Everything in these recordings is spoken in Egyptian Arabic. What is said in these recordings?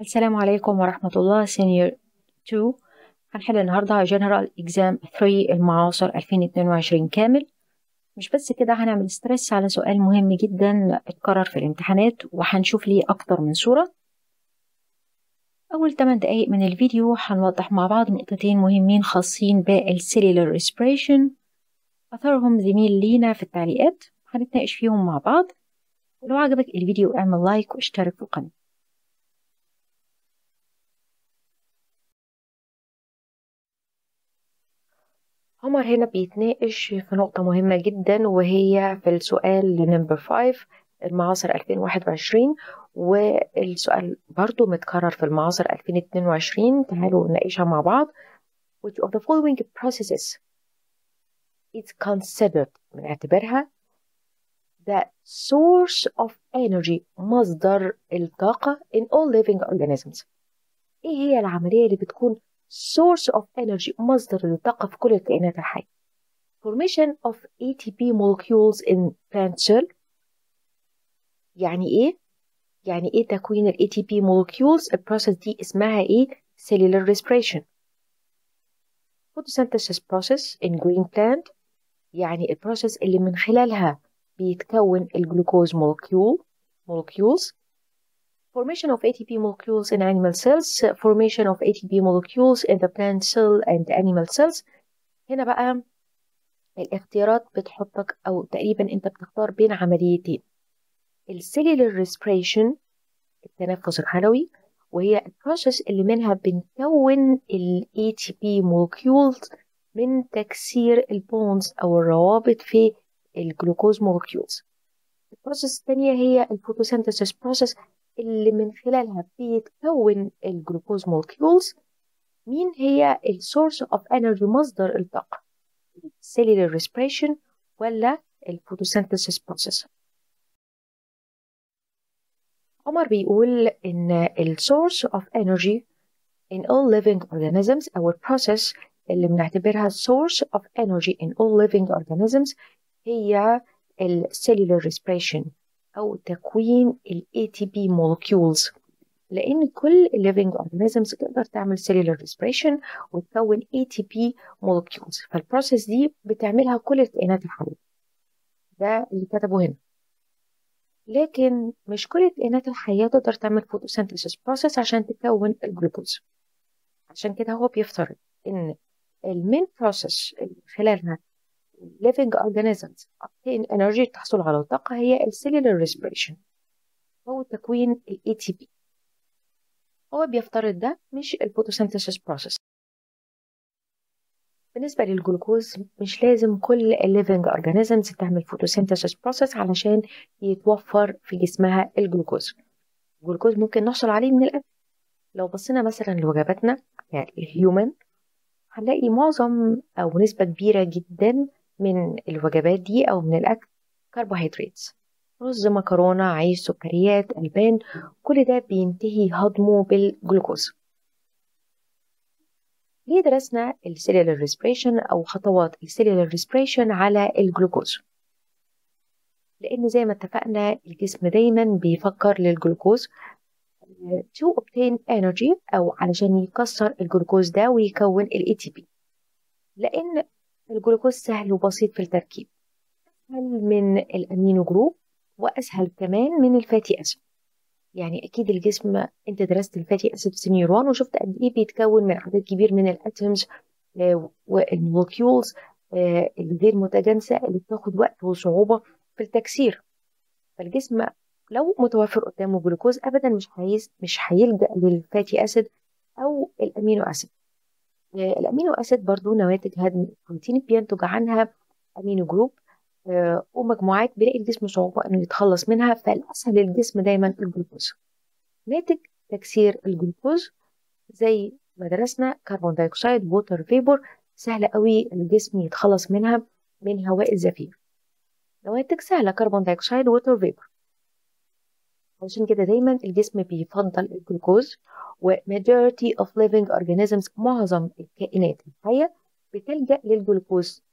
السلام عليكم ورحمة الله سينيور 2 هنحل النهاردة General Exam 3 المعاصر 2022 كامل مش بس كده هنعمل ستريس على سؤال مهم جدا اتكرر في الامتحانات وهنشوف ليه أكتر من صورة أول 8 دقايق من الفيديو هنوضح مع بعض نقطتين مهمين خاصين بالسيلولار respiration أثرهم زميل لينا في التعليقات هنتناقش فيهم مع بعض ولو عجبك الفيديو اعمل لايك واشترك في القناة عمر هنا بيتناقش في نقطة مهمة جدا وهي في السؤال نمبر 5 المعاصر 2021 والسؤال برضو متكرر في المعاصر 2022 تعالوا نناقشها مع بعض which of the following processes is considered بنعتبرها the source of energy مصدر الطاقة in all living organisms ايه هي العملية اللي بتكون source of energy مصدر للطاقة في كل الكائنات الحية formation of ATP molecules in plant cell يعني ايه؟ يعني ايه تكوين ال ATP molecules البروسيس دي اسمها ايه؟ cellular respiration photosynthesis process in green plant يعني البروسيس اللي من خلالها بيتكون الجلوكوز molecule molecules formation of ATP molecules in animal cells formation of ATP molecules in the plant cell and animal cells هنا بقى الاختيارات بتحطك او تقريبا انت بتختار بين عمليتين السيلولار respiration التنفس الحلوي وهي البروسيس اللي منها بنكون ال ATP molecules من تكسير البونز او الروابط في الجلوكوز molecules البروسيس الثانية هي الفوتوسينثيسيس بروسيس اللي من خلالها بيتكون الجلوكوز molecules مين هي السورس اوف انرجي مصدر الطاقة cellular respiration ولا الفوتوسينثيسيس بروسيس عمر بيقول ان ال source of energy in all living organisms او البروسيس اللي بنعتبرها source of energy in all living organisms هي ال cellular respiration أو تكوين ال ATP molecules لأن كل living organisms تقدر تعمل cellular respiration وتكون ATP molecules فالبروسيس دي بتعملها كل الكائنات الحية ده اللي كتبه هنا لكن مش كل الكائنات الحية تقدر تعمل photosynthesis process عشان تكون الجلوكوز عشان كده هو بيفترض إن المين بروسيس اللي خلالها living organisms obtain energy تحصل على الطاقة هي ال cellular respiration أو تكوين ال ATP هو بيفترض ده مش ال photosynthesis process بالنسبة للجلوكوز مش لازم كل ال living organisms تعمل photosynthesis process علشان يتوفر في جسمها الجلوكوز الجلوكوز ممكن نحصل عليه من الأكل لو بصينا مثلا لوجباتنا يعني الهيومن هنلاقي معظم أو نسبة كبيرة جدا من الوجبات دي أو من الأكل كربوهيدرات رز مكرونة عيش سكريات ألبان كل ده بينتهي هضمه بالجلوكوز ليه درسنا السيلولار ريسبريشن أو خطوات السيلولار ريسبريشن على الجلوكوز لأن زي ما اتفقنا الجسم دايما بيفكر للجلوكوز to obtain energy أو علشان يكسر الجلوكوز ده ويكون ال ATP لأن الجلوكوز سهل وبسيط في التركيب أسهل من الأمينو جروب وأسهل كمان من الفاتي أسيد يعني أكيد الجسم أنت درست الفاتي أسيد في نيورون وشفت قد إيه بيتكون من عدد كبير من الأتومز والمولكيولز الغير متجانسة اللي بتاخد وقت وصعوبة في التكسير فالجسم لو متوفر قدامه جلوكوز أبدا مش هيز مش هيلجأ للفاتي أسيد أو الأمينو أسيد الامينو اسيد برضو نواتج هضم البروتين بينتج عنها امينو جروب آه ومجموعات بيلاقي الجسم صعوبة انه يتخلص منها فالاسهل للجسم دايما الجلوكوز ناتج تكسير الجلوكوز زي ما درسنا كربون دايوكسيد ووتر فيبور سهل قوي الجسم يتخلص منها من هواء الزفير نواتج سهلة كربون دايوكسيد ووتر فيبور عشان كده دايما الجسم بيفضل الجلوكوز و majority of living organisms معظم الكائنات الحية بتلجأ للجلوكوز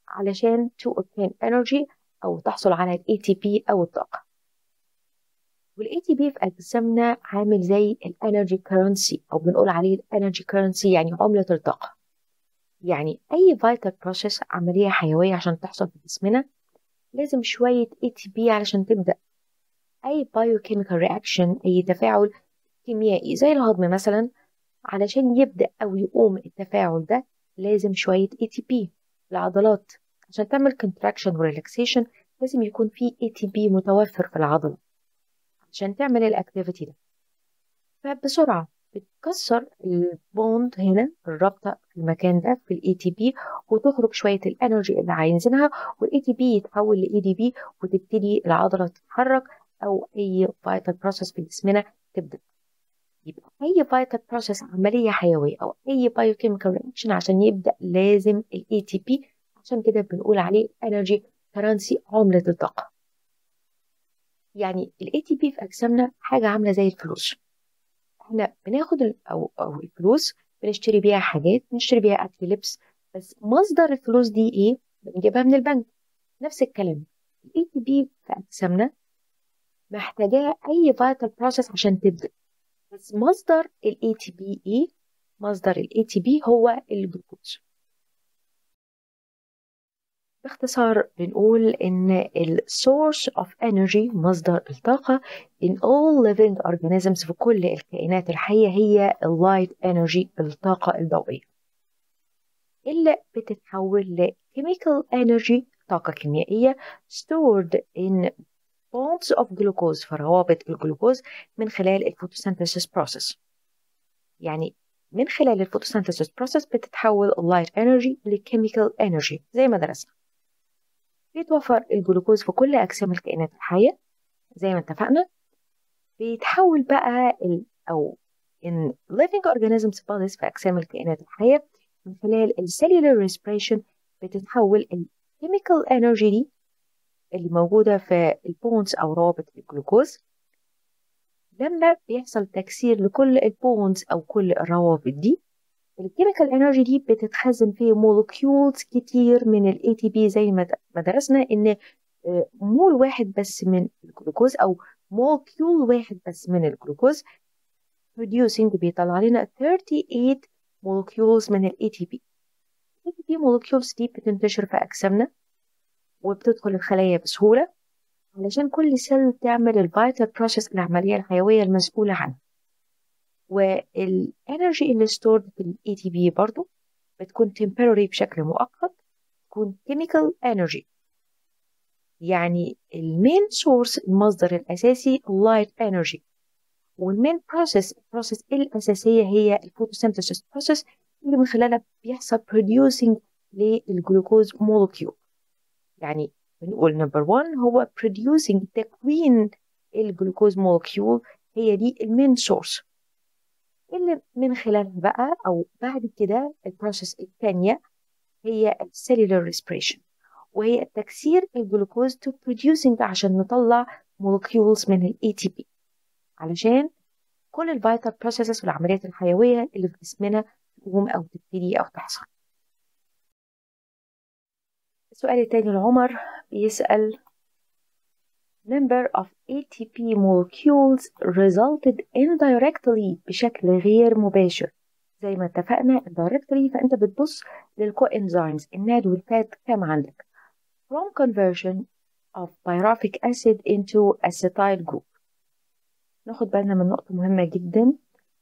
علشان to obtain energy أو تحصل على ال ATP أو الطاقة والاي تي بي في اجسامنا عامل زي الانرجي كرنسي او بنقول عليه الانرجي كرنسي يعني عمله الطاقه يعني اي فيتال بروسيس عمليه حيويه عشان تحصل في جسمنا لازم شويه اي تي بي علشان تبدا اي بايوكيميكال رياكشن اي تفاعل كيميائي زي الهضم مثلا علشان يبدا او يقوم التفاعل ده لازم شويه اي تي بي العضلات عشان تعمل contraction وريلاكسيشن لازم يكون في اي تي بي متوفر في العضله عشان تعمل الاكتيفيتي ده فبسرعه بتكسر البوند هنا الرابطه في المكان ده في الاي تي بي وتخرج شويه الانرجي اللي عايزينها والاي تي بي يتحول لاي دي بي وتبتدي العضله تتحرك او اي فايتال بروسيس في جسمنا تبدا يبقى اي فايتال بروسيس عمليه حيويه او اي بايوكيميكال رياكشن عشان يبدا لازم الاي تي بي عشان كده بنقول عليه انرجي كرنسي عمله الطاقه يعني الاي تي بي في اجسامنا حاجه عامله زي الفلوس احنا بناخد ال- او او الفلوس بنشتري بيها حاجات بنشتري بيها اكل لبس بس مصدر الفلوس دي ايه بنجيبها من البنك نفس الكلام الاي تي بي في اجسامنا محتاجاه اي فايتال بروسيس عشان تبدا بس مصدر الاي تي بي ايه مصدر الاي تي بي هو الجلوكوز باختصار بنقول إن ال source of energy مصدر الطاقة in all living organisms في كل الكائنات الحية هي ال light energy الطاقة الضوئية اللي بتتحول ل chemical energy طاقة كيميائية stored in bonds of glucose في روابط الجلوكوز من خلال الفوتوسينثيسيس process يعني من خلال الفوتوسينثيسيس process بتتحول ال light energy ل chemical energy زي ما درسنا بيتوفر الجلوكوز في كل أجسام الكائنات الحية زي ما اتفقنا بيتحول بقى ال أو in living organisms bodies في أجسام الكائنات الحية من خلال ال cellular respiration بتتحول ال chemical energy دي اللي موجودة في البونز أو روابط الجلوكوز لما بيحصل تكسير لكل البونز أو كل الروابط دي الكيميكال انرجي دي بتتخزن في مولكيولز كتير من الاي تي بي زي ما درسنا ان مول واحد بس من الجلوكوز او مولكيول واحد بس من الجلوكوز producing بيطلع لنا 38 مولكيولز من الاي تي بي الاي تي بي مولكيولز دي بتنتشر في اجسامنا وبتدخل الخلايا بسهوله علشان كل سيل تعمل الفيتال بروسيس العمليه الحيويه المسؤوله عنها والانرجي اللي ستورد في الاي تي بي برضو بتكون temporary بشكل مؤقت تكون chemical energy يعني المين سورس المصدر الاساسي light energy والمين بروسيس البروسيس الاساسيه هي الفوتوسينثيسيس بروسيس اللي من خلالها بيحصل producing للجلوكوز مولكيول يعني بنقول نمبر 1 هو producing تكوين الجلوكوز مولكيول هي دي المين سورس اللي من خلالها بقى أو بعد كده البروسيس الثانية هي السيلولار ريسبريشن وهي تكسير الجلوكوز to producing عشان نطلع molecules من ال ATP علشان كل الفيتال بروسيسز والعمليات الحيوية اللي في جسمنا تقوم أو تبتدي أو تحصل السؤال التاني لعمر بيسأل number of ATP molecules resulted indirectly بشكل غير مباشر زي ما اتفقنا indirectly فأنت بتبص للكوإنزيمز الناد والفات كام عندك from conversion of pyruvic acid into acetyl group ناخد بالنا من نقطة مهمة جدا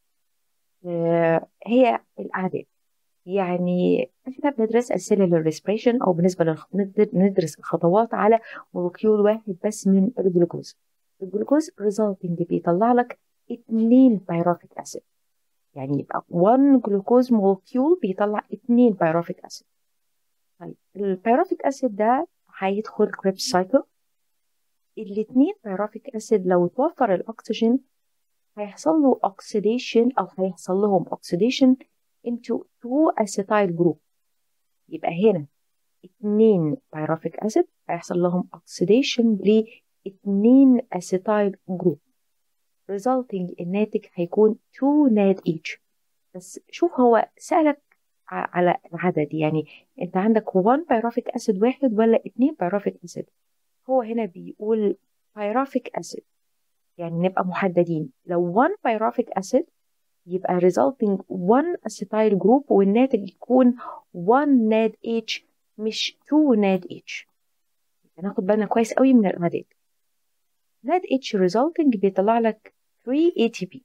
هي الأعداد يعني احنا بندرس السيلولار ريسبريشن او بالنسبه ندرس الخطوات على مولكيول واحد بس من الجلوكوز الجلوكوز ريزلتنج بيطلع لك اتنين بايروفيك اسيد يعني يبقى 1 جلوكوز مولكيول بيطلع اتنين بايروفيك اسيد طيب البايروفيك اسيد ده هيدخل كريبس سايكل الاتنين بايروفيك اسيد لو توفر الاكسجين هيحصل له اوكسيديشن او هيحصل لهم اوكسيديشن into two acetyl group يبقى هنا اتنين pyruvic acid هيحصل لهم oxidation لاتنين acetyl group resulting الناتج هيكون 2 NAD each بس شوف هو سألك على العدد يعني انت عندك 1 pyruvic acid واحد ولا اتنين pyruvic acid هو هنا بيقول pyruvic acid يعني نبقى محددين لو 1 pyruvic acid يبقى resulting 1 acetyl group والناتج يكون 1 NADH مش 2 NADH ناخد بالنا كويس قوي من الأعداد NADH resulting بيطلع لك 3 ATP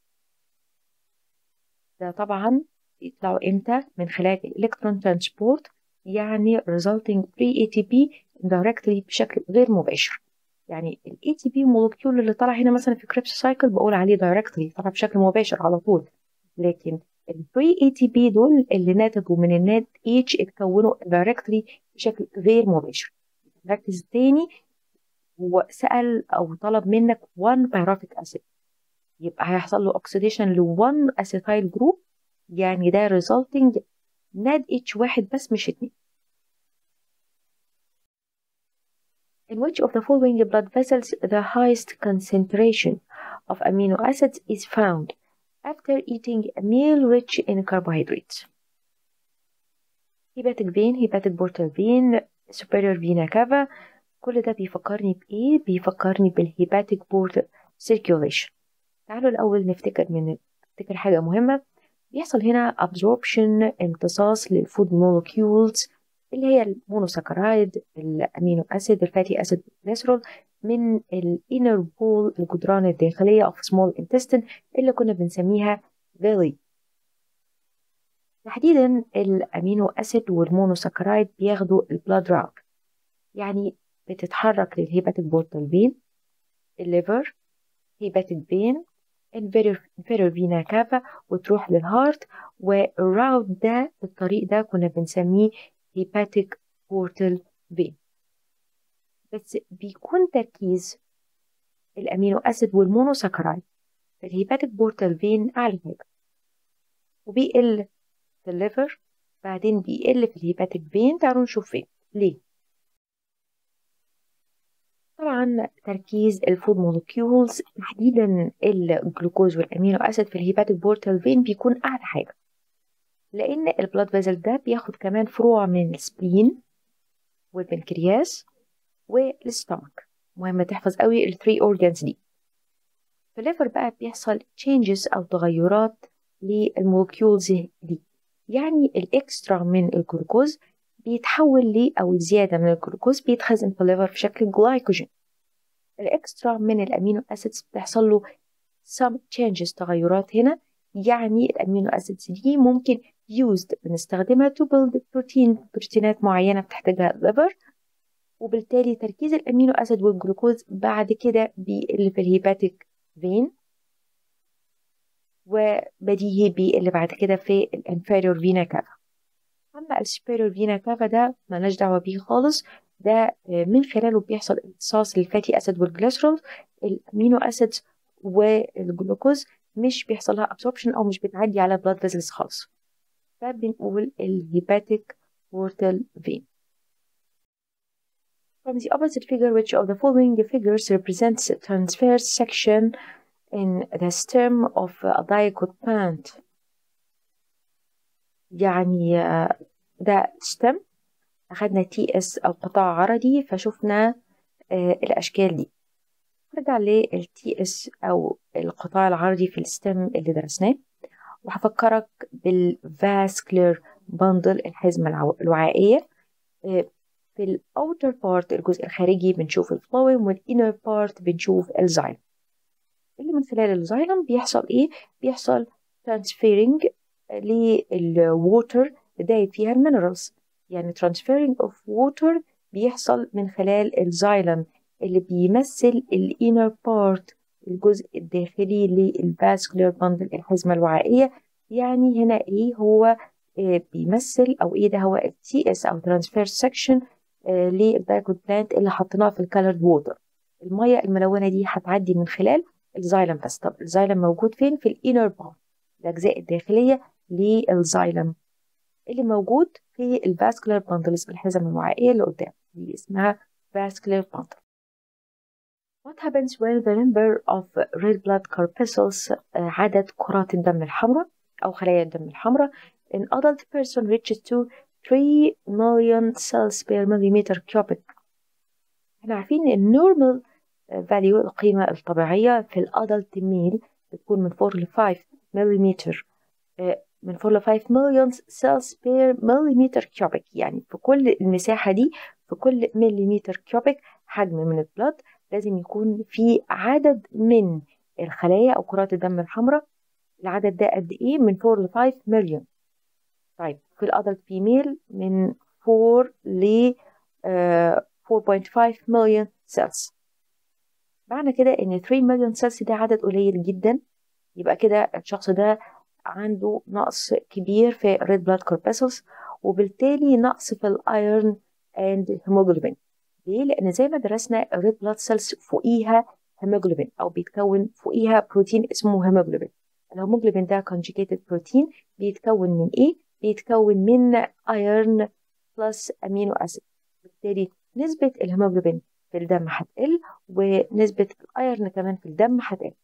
ده طبعا يطلعوا امتى من خلال الالكترون ترانسبورت يعني resulting 3 ATP directly بشكل غير مباشر يعني ال ATP مولكيول اللي طلع هنا مثلا في كريبس سايكل بقول عليه directly طلع بشكل مباشر على طول لكن ال 3 ATP دول اللي ناتجوا من النات H اتكونوا directly بشكل غير مباشر ركز تاني هو سأل أو طلب منك 1 pyruvic acid يبقى هيحصل له oxidation ل 1 acetyl group يعني ده resulting ناد H واحد بس مش اتنين In which of the following blood vessels the highest concentration of amino acids is found after eating a meal rich in carbohydrates? hepatic vein, hepatic portal vein, superior vena cava كل ده بيفكرني بإيه؟ بيفكرني بالهيباتيك بورت circulation تعالوا الأول نفتكر من نفتكر حاجة مهمة بيحصل هنا absorption امتصاص للفود molecules اللي هي المونوساكرايد الامينو اسيد الفاتي اسيد الجليسرول من الانر بول الجدران الداخليه of small intestine اللي كنا بنسميها villi تحديدا الامينو اسيد والمونوساكرايد بياخدوا البلاد راوت يعني بتتحرك للهيباتيك بورتال فين الليفر هيباتيك فين inferior vena cava وتروح للهارت والراوت ده الطريق ده كنا بنسميه hepatic portal vein بس بيكون تركيز الامينو اسيد والمونوساكرايد في الهيباتيك بورتال فين اعلى حاجه وبيقل في الليفر بعدين بيقل في الهيباتيك فين تعالوا نشوف فين ليه طبعا تركيز الفود مولكيولز تحديدا الجلوكوز والامينو اسيد في الهيباتيك بورتال فين بيكون اعلى حاجه لان البلاد فيزل ده بياخد كمان فروع من السبلين والبنكرياس والستومك مهم تحفظ قوي الثري اورجانز دي في الليفر بقى بيحصل changes او تغيرات للمولكيولز دي يعني الاكسترا من الجلوكوز بيتحول لي او الزياده من الجلوكوز بيتخزن في الليفر في شكل جلايكوجين الاكسترا من الامينو اسيدز بتحصل له some changes تغيرات هنا يعني الامينو اسيدز دي ممكن used بنستخدمها to build بروتين بروتينات معينه بتحتاجها الليفر وبالتالي تركيز الامينو اسيد والجلوكوز بعد كده بيقل في الهيباتيك فين وبديهي بيقل بعد كده في الانفيريور فينا كافا اما السوبيريور فينا كافا ده مالناش دعوه بيه خالص ده من خلاله بيحصل امتصاص للفاتي اسيد والجليسرول الامينو اسيدز والجلوكوز مش بيحصل لها absorption او مش بتعدي على blood vessels خالص فبنقول الهيباتيك portal vein From the opposite figure, which of the following figures represents a transverse section in the stem of a dicot plant? يعني ده stem أخدنا تي اس أو قطاع عرضي فشفنا الأشكال دي نرجع للتي اس أو القطاع العرضي في الستم اللي درسناه وهفكرك بالفاسكلر بندل الحزمة الوعائية في الاوتر بارت الجزء الخارجي بنشوف الفلويم والانر بارت بنشوف الزايلم اللي من خلال الزايلم بيحصل ايه بيحصل ترانسفيرنج للووتر دايب فيها المينرالز يعني ترانسفيرنج اوف ووتر بيحصل من خلال الزايلم اللي بيمثل الانر بارت الجزء الداخلي للفاسكولار بندل الحزمة الوعائية يعني هنا ايه هو إيه بيمثل او ايه ده هو التي اس او ترانسفير سكشن للدايكوت بلانت اللي حطيناه في الكالرد ووتر الميه الملونه دي هتعدي من خلال الزايلم بس طب الزايلم موجود فين في الانر بارت الاجزاء الداخليه للزايلم اللي موجود في الفاسكولار باندلز الحزم الوعائيه اللي قدام دي اسمها vascular bundle What happens when the number of red blood corpuscles عدد كرات الدم الحمراء أو خلايا الدم الحمراء an adult person reaches to 3 million cells per millimeter cubic احنا عارفين ان normal فاليو القيمة الطبيعية في الأدلت ميل بتكون من 4 ل 5 ملم من 4 ل 5 مليون سيلز بير مليمتر كيوبيك يعني في كل المساحة دي في كل مليمتر كيوبيك حجم من البلد لازم يكون في عدد من الخلايا أو كرات الدم الحمراء العدد ده قد إيه من 4 ل 5 مليون طيب في الأدلت فيميل من 4 ل 4.5 مليون سيلز معنى كده ان 3 مليون سيلز ده عدد قليل جدا يبقى كده الشخص ده عنده نقص كبير في red blood corpuscles وبالتالي نقص في الايرن اند هيموجلوبين ليه؟ لان زي ما درسنا الريد بلاد سيلز فوقيها هيموجلوبين او بيتكون فوقيها بروتين اسمه هيموجلوبين الهيموجلوبين ده conjugated بروتين بيتكون من ايه؟ بيتكون من ايرن بلس امينو اسيد بالتالي نسبة الهيموجلوبين في الدم هتقل ونسبة الايرن كمان في الدم هتقل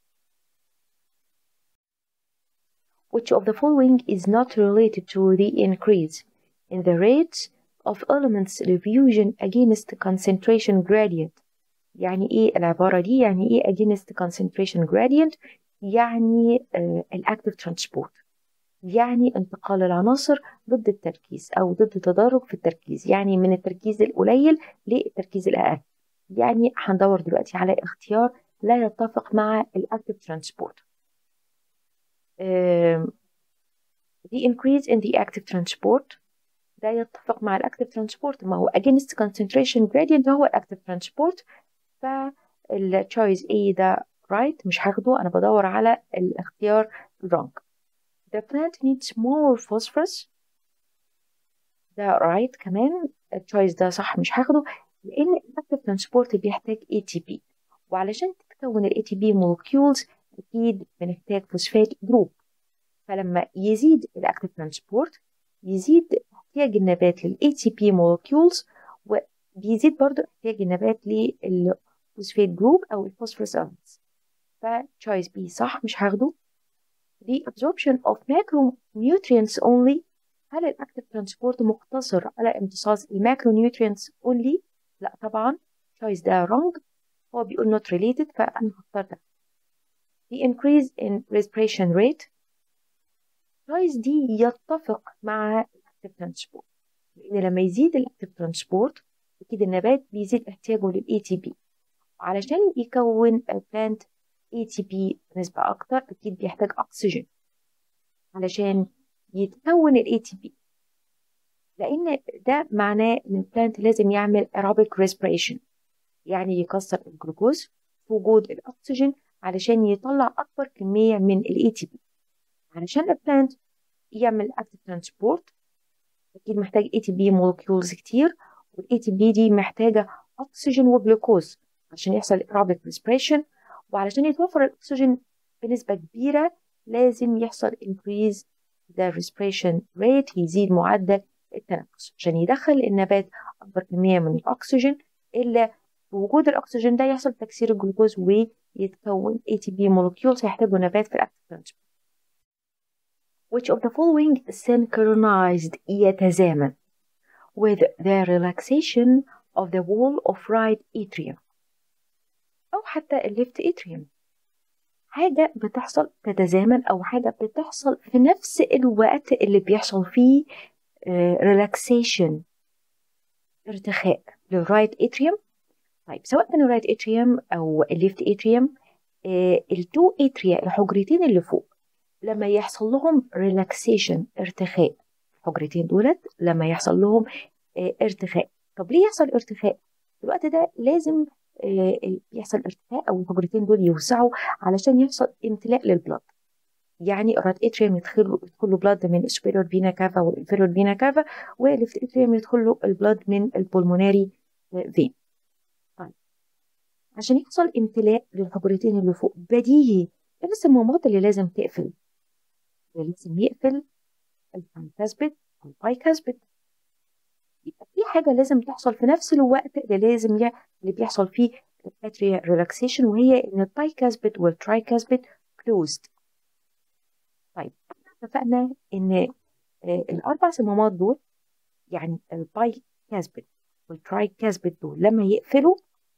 Which of the following is not related to the increase in the rate of elements diffusion against concentration gradient يعني ايه العبارة دي يعني ايه against concentration gradient يعني آه الاكتف ترانسبورت يعني انتقال العناصر ضد التركيز او ضد تدرج في التركيز يعني من التركيز القليل للتركيز الاقل يعني هندور دلوقتي على اختيار لا يتفق مع الاكتف ترانسبورت the increase in the active transport ده يتفق مع الاكتف ترانسبورت ما هو against concentration gradient هو الاكتف ترانسبورت فالتشويس A ده right مش هاخده انا بدور على الاختيار wrong the plant needs more phosphorus ده right كمان التشويس ده صح مش هاخده لان الاكتف ترانسبورت بيحتاج ATP وعلشان تتكون ال ATP molecules اكيد بنحتاج فوسفات جروب فلما يزيد الاكتف ترانسبورت يزيد احتياج النبات لل ATP molecules وبيزيد برضو احتياج النبات للفوسفات جروب او الفوسفورس elements فتشويس بي صح مش هاخده the absorption of macronutrients only هل الاكتف ترانسبورت مقتصر على امتصاص الماكرونيوترينتس only لا طبعا choice ده wrong هو بيقول not related فانا هختار ده the increase in respiration rate choice دي يتفق مع الاكتف ترانسبورت لان لما يزيد الاكتف ترانسبورت اكيد النبات بيزيد احتياجه للاي تي بي وعلشان يكون البلانت اي تي بي بنسبة اكتر اكيد بيحتاج اكسجين علشان يتكون الاي تي بي لان ده معناه ان البلانت لازم يعمل aerobic respiration يعني يكسر الجلوكوز في وجود الاكسجين علشان يطلع اكبر كمية من الاي تي بي علشان البلانت يعمل active transport اكيد محتاج اي تي بي مولكيولز كتير والاي تي بي دي محتاجة اكسجين وجلوكوز عشان يحصل aerobic respiration وعلشان يتوفر الاكسجين بنسبة كبيرة لازم يحصل increase the respiration rate يزيد معدل التنفس عشان يدخل النبات أكبر كمية من الأكسجين إلا بوجود الأكسجين ده يحصل تكسير الجلوكوز ويتكون ATP molecules هيحتاجه النبات في الأكتف ترانسبورت. Which of the following synchronized يتزامن with the relaxation of the wall of right atrium أو حتى الليفت atrium حاجة بتحصل تتزامن أو حاجة بتحصل في نفس الوقت اللي بيحصل فيه ريلاكسيشن ارتخاء للرايت اتريوم طيب سواء كان الرايت اتريوم او الليفت اتريوم التو اتريا الحجرتين اللي فوق لما يحصل لهم ريلاكسيشن ارتخاء الحجرتين دولت لما يحصل لهم اه ارتخاء طب ليه يحصل ارتخاء في الوقت ده لازم اه يحصل ارتخاء او الحجرتين دول يوسعوا علشان يحصل امتلاء للبلد يعني الرايت اتريوم يدخل له يدخل له بلاد من السوبيريور فينا كافا والانفيريور فينا كافا والليفت اتريوم يدخل له البلاد من البولموناري فين طيب عشان يحصل امتلاء للحجرتين اللي فوق بديهي ايه الصمامات اللي لازم تقفل اللي لازم يقفل البايكاسبيد والبايكاسبيد يبقى في حاجة لازم تحصل في نفس الوقت اللي لازم ي... اللي بيحصل فيه الباتريا ريلاكسيشن وهي ان البايكاسبيد والترايكاسبيد كلوزد طيب اتفقنا ان الاربع صمامات دول يعني الباي كاسبت والتراي كاسبت دول لما يقفلوا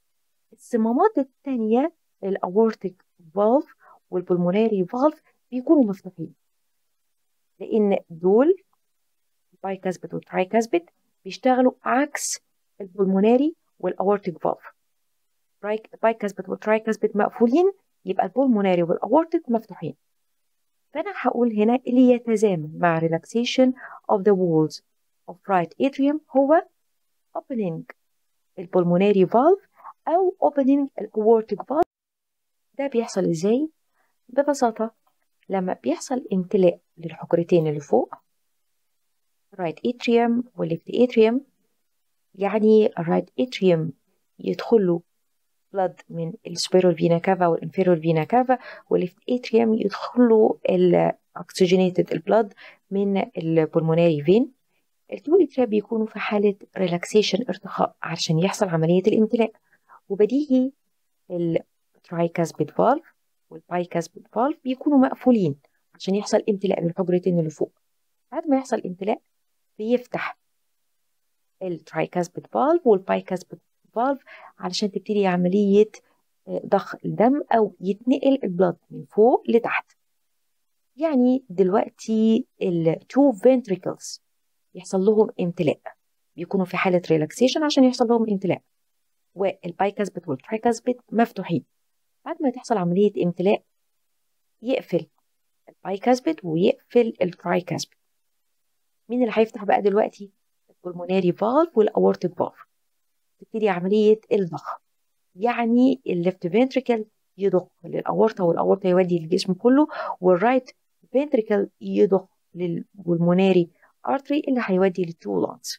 الصمامات التانية الأورتيك فالف والبلموناري فالف بيكونوا مفتوحين لأن دول بايكاسبت والترايكاسبت بيشتغلوا عكس البلموناري والأورتيك فالف بايكاسبت والترايكاسبت مقفولين يبقى البلموناري والأورتيك مفتوحين فأنا هقول هنا اللي يتزامن مع relaxation of the walls of right atrium هو opening البلموناري فالف أو opening الأورتيك فالف ده بيحصل إزاي؟ ببساطة لما بيحصل امتلاء للحجرتين اللي فوق right atrium والليفت atrium يعني الرايت atrium يدخله blood من السبيرال فينا كافا والانفيرال فينا كافا والليفت atrium يدخله الاكسجينيتد البلد من البلموناري فين التو اتريا بيكونوا في حالة ريلاكسيشن ارتخاء عشان يحصل عملية الامتلاء وبديهي الترايكاسبيد فالف والبايكاسبيد فالف بيكونوا مقفولين عشان يحصل امتلاء للحجرتين اللي فوق بعد ما يحصل امتلاء بيفتح الترايكاسبيد فالف والبايكاسبيد فالف علشان تبتدي عملية ضخ الدم أو يتنقل البلد من فوق لتحت يعني دلوقتي التو فنتريكلز يحصل لهم امتلاء بيكونوا في حالة ريلاكسيشن عشان يحصل لهم امتلاء والبايكاسبت والترايكاسبت مفتوحين بعد ما تحصل عملية امتلاء يقفل البايكاسبت ويقفل الترايكاسبت مين اللي هيفتح بقى دلوقتي البلموناري فالف والاورتيك فالف تبتدي عملية الضخ يعني الليفت فنتريكل يضخ للأورطة والأورطة يودي الجسم كله والرايت فنتريكل يضخ للبلموناري artery اللي هيودي للتو lungs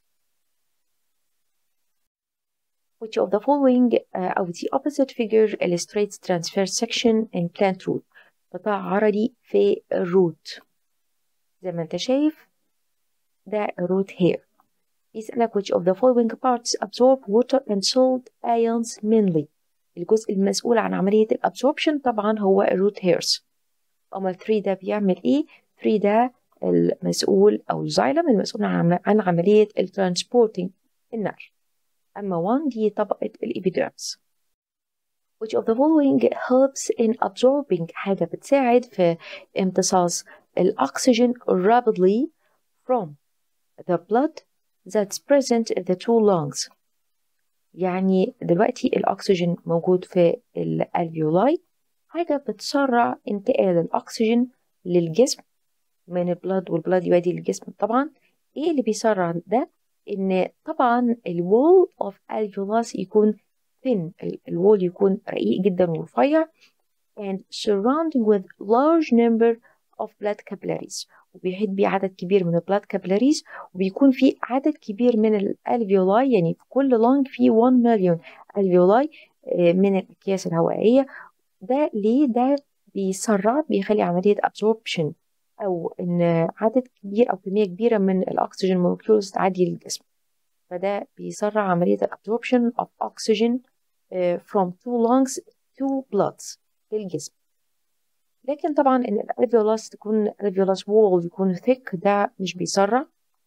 which of the following uh, of the opposite figure illustrates transverse section in plant root قطاع عرضي في الروت زي ما انت شايف ده root here يسألك which of the following parts absorb water and salt ions mainly الجزء المسؤول عن عملية الابسوربشن طبعا هو الروت هيرز أما ال 3 ده بيعمل إيه؟ 3 ده المسؤول أو الزايلم المسؤول عن عن عملية الترانسبورتنج النقل أما 1 دي طبقة الإبيديرمس which of the following helps in absorbing حاجة بتساعد في امتصاص الأكسجين rapidly from the blood that's present in the two lungs يعني دلوقتي الأكسجين موجود في الألفيولاي حاجة بتسرع انتقال الأكسجين للجسم من البلد والبلد يودي للجسم طبعا ايه اللي بيسرع ده ان طبعا الوول اوف الفيولاس يكون thin الوول يكون رقيق جدا ورفيع and surrounding with large number of blood capillaries وبيحيط بيه عدد كبير من البلاد كابيلاريز وبيكون في عدد كبير من الالفيولاي يعني في كل لونج في 1 مليون الفيولاي من الاكياس الهوائيه ده ليه ده بيسرع بيخلي عمليه absorption او ان عدد كبير او كميه كبيره من الاكسجين مولكيولز تعدي للجسم فده بيسرع عمليه الابسوربشن of oxygen from two lungs to bloods للجسم لكن طبعا ان الالفيولاس تكون الالفيولاس وول يكون thick ده مش بيسرع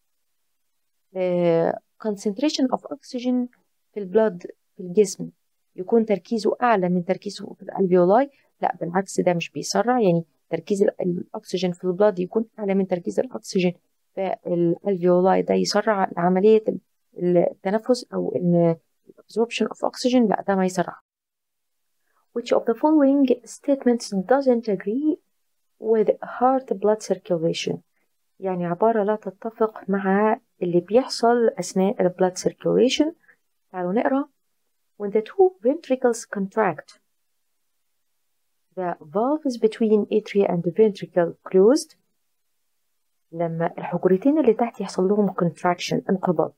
concentration of oxygen في البلد في الجسم يكون تركيزه اعلى من تركيزه في الالفيولاي لا بالعكس ده مش بيسرع يعني تركيز الاكسجين في البلد يكون اعلى من تركيز الاكسجين في الالفيولاي ده يسرع عمليه التنفس او ان absorption of oxygen لا ده ما يسرع which of the following statements doesn't agree with heart blood circulation يعني عبارة لا تتفق مع اللي بيحصل أثناء ال blood circulation تعالوا نقرأ when the two ventricles contract the valves between atria and the ventricle closed لما الحجرتين اللي تحت يحصل لهم contraction انقباض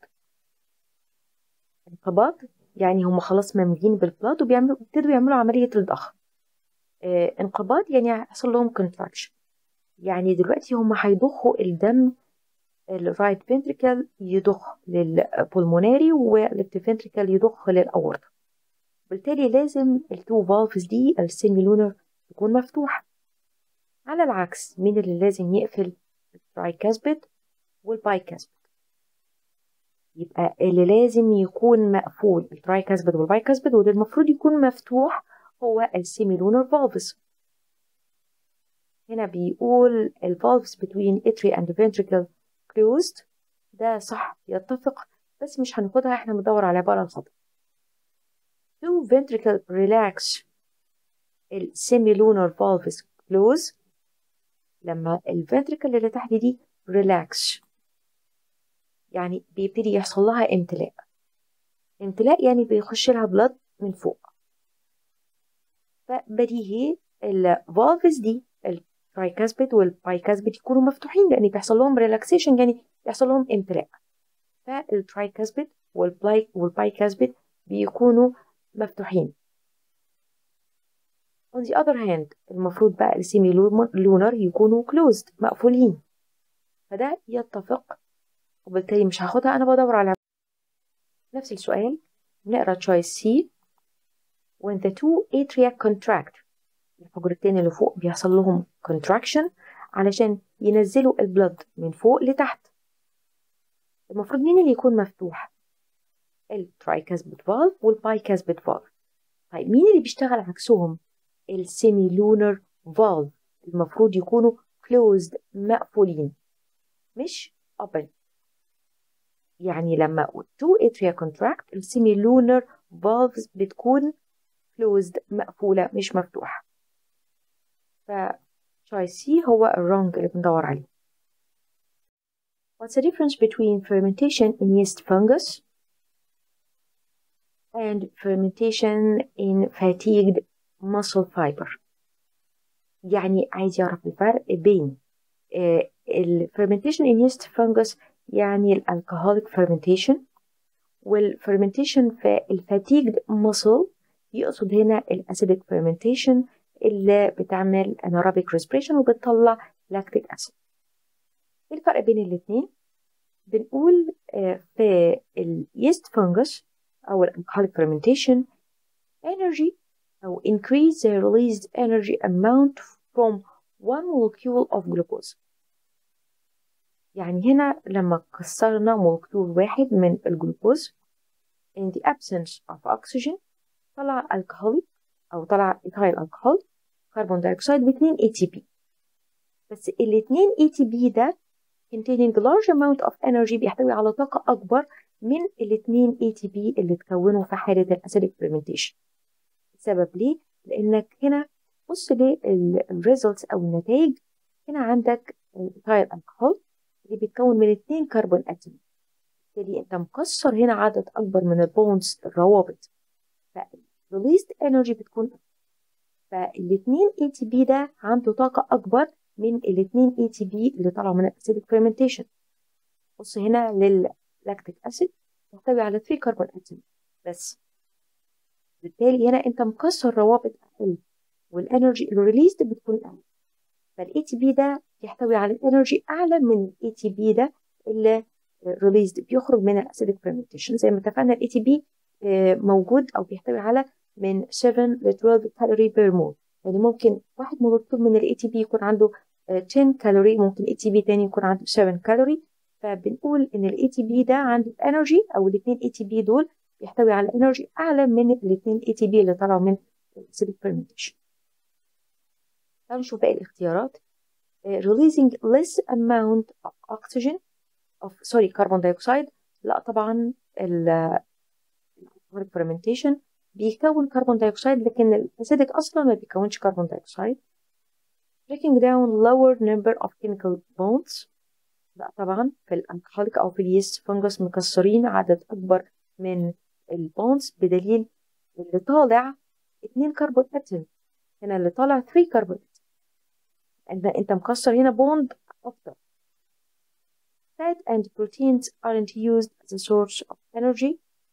انقباض يعني هم خلاص ممليين بالبلاد وبيعملوا ابتدوا يعملوا عملية الضخ آه انقباض يعني هيحصل لهم contraction يعني دلوقتي هم هيضخوا الدم الرايت فنتريكل يضخ للبولموناري والليفت فنتريكل يضخ للأورطة بالتالي لازم التو فالفز دي السيميلونر تكون مفتوحة على العكس مين اللي لازم يقفل الترايكاسبيد والبايكاسبيد يبقى اللي لازم يكون مقفول الترايكاسبيد والبايكاسبيد واللي المفروض يكون مفتوح هو السيميلونر فالفز هنا بيقول الفالفز between atria and ventricle closed ده صح يتفق بس مش هناخدها احنا بندور على عبارة الخطأ to ventricle relax ال semilunar valves close لما الفنتريكل اللي تحت دي relax يعني بيبتدي يحصل لها امتلاء امتلاء يعني بيخش لها بلد من فوق فبديهي الفالفز دي الترايكاسبيد والبايكاسبيد يكونوا مفتوحين لان بيحصل لهم ريلاكسيشن يعني بيحصل لهم امتلاء فالترايكاسبيد والباي والبايكاسبيد بيكونوا مفتوحين on the other hand المفروض بقى السيمي لونر يكونوا closed مقفولين فده يتفق وبالتالي مش هاخدها انا بدور على نفس السؤال نقرا choice C when the two atria contract الحجرتين اللي فوق بيحصل لهم contraction علشان ينزلوا البلد من فوق لتحت المفروض مين اللي يكون مفتوح الترايكاسبيد فالف والبايكاسبيد فالف طيب مين اللي بيشتغل عكسهم السيمي لونر فالف المفروض يكونوا closed مقفولين مش open يعني لما two atria contract السيمي لونر valves بتكون closed مقفولة مش مفتوحة ف choice C هو الرونج اللي بندور عليه What's the difference between fermentation in yeast fungus and fermentation in fatigued muscle fiber يعني عايز يعرف الفرق بين الفرمنتيشن in yeast fungus يعني الالكهوليك fermentation والفرمنتيشن في الفاتيجد muscle يقصد هنا الاسيدك fermentation اللي بتعمل anaerobic respiration وبتطلع lactic acid ايه الفرق بين الاتنين بنقول في اليست fungus او الالكهوليك fermentation energy أو increase the released energy amount from one molecule of glucose يعني هنا لما كسرنا مولكيول واحد من الجلوكوز in the absence of oxygen طلع alcoholic أو طلع إيثايل الكحول كربون دايوكسيد باتنين ATP بس الاتنين ATP ده containing large amount of energy بيحتوي على طاقة أكبر من الاتنين ATP اللي اتكونوا في حالة الأسيدك fermentation السبب ليه؟ لأنك هنا بص للريزلتس أو النتائج هنا عندك إيثايل الكحول اللي بيتكون من اتنين كربون اتوم بالتالي انت مكسر هنا عدد اكبر من البونز الروابط فالريليست انرجي بتكون فالاتنين اي تي بي ده عنده طاقة اكبر من الاتنين اي تي بي اللي طلعوا من الاسيدك فيرمنتيشن بص هنا لللاكتيك اسيد يحتوي على 3 كربون اتوم بس بالتالي هنا انت مكسر روابط اقل والانرجي الريليست بتكون اقل فالاي تي بي ده يحتوي على انرجي اعلى من الاي تي بي ده اللي ريليزد بيخرج من الاسيدك فيرمنتيشن زي ما اتفقنا الاي تي بي موجود او بيحتوي على من 7 ل 12 كالوري بير مول يعني ممكن واحد مولكيول من الاي تي بي يكون عنده 10 كالوري ممكن اي تي بي تاني يكون عنده 7 كالوري فبنقول ان الاي تي بي ده عنده انرجي او الاثنين اي تي بي دول بيحتوي على انرجي اعلى من الاثنين اي تي بي اللي طلعوا من الاسيدك فيرمنتيشن تعالوا نشوف باقي الاختيارات releasing less amount of oxygen of sorry carbon dioxide لا طبعا ال fermentation بيكون كربون دايوكسيد لكن الاسيدك اصلا ما بيكونش كربون دايوكسيد breaking down lower number of chemical bonds لا طبعا في الالكحوليك او في اليست فنجس مكسرين عدد اكبر من البونز بدليل اللي طالع 2 كربون اتوم هنا اللي طالع 3 كربون انت انت مكسر هنا بوند اكتر fat and proteins aren't used as a source of energy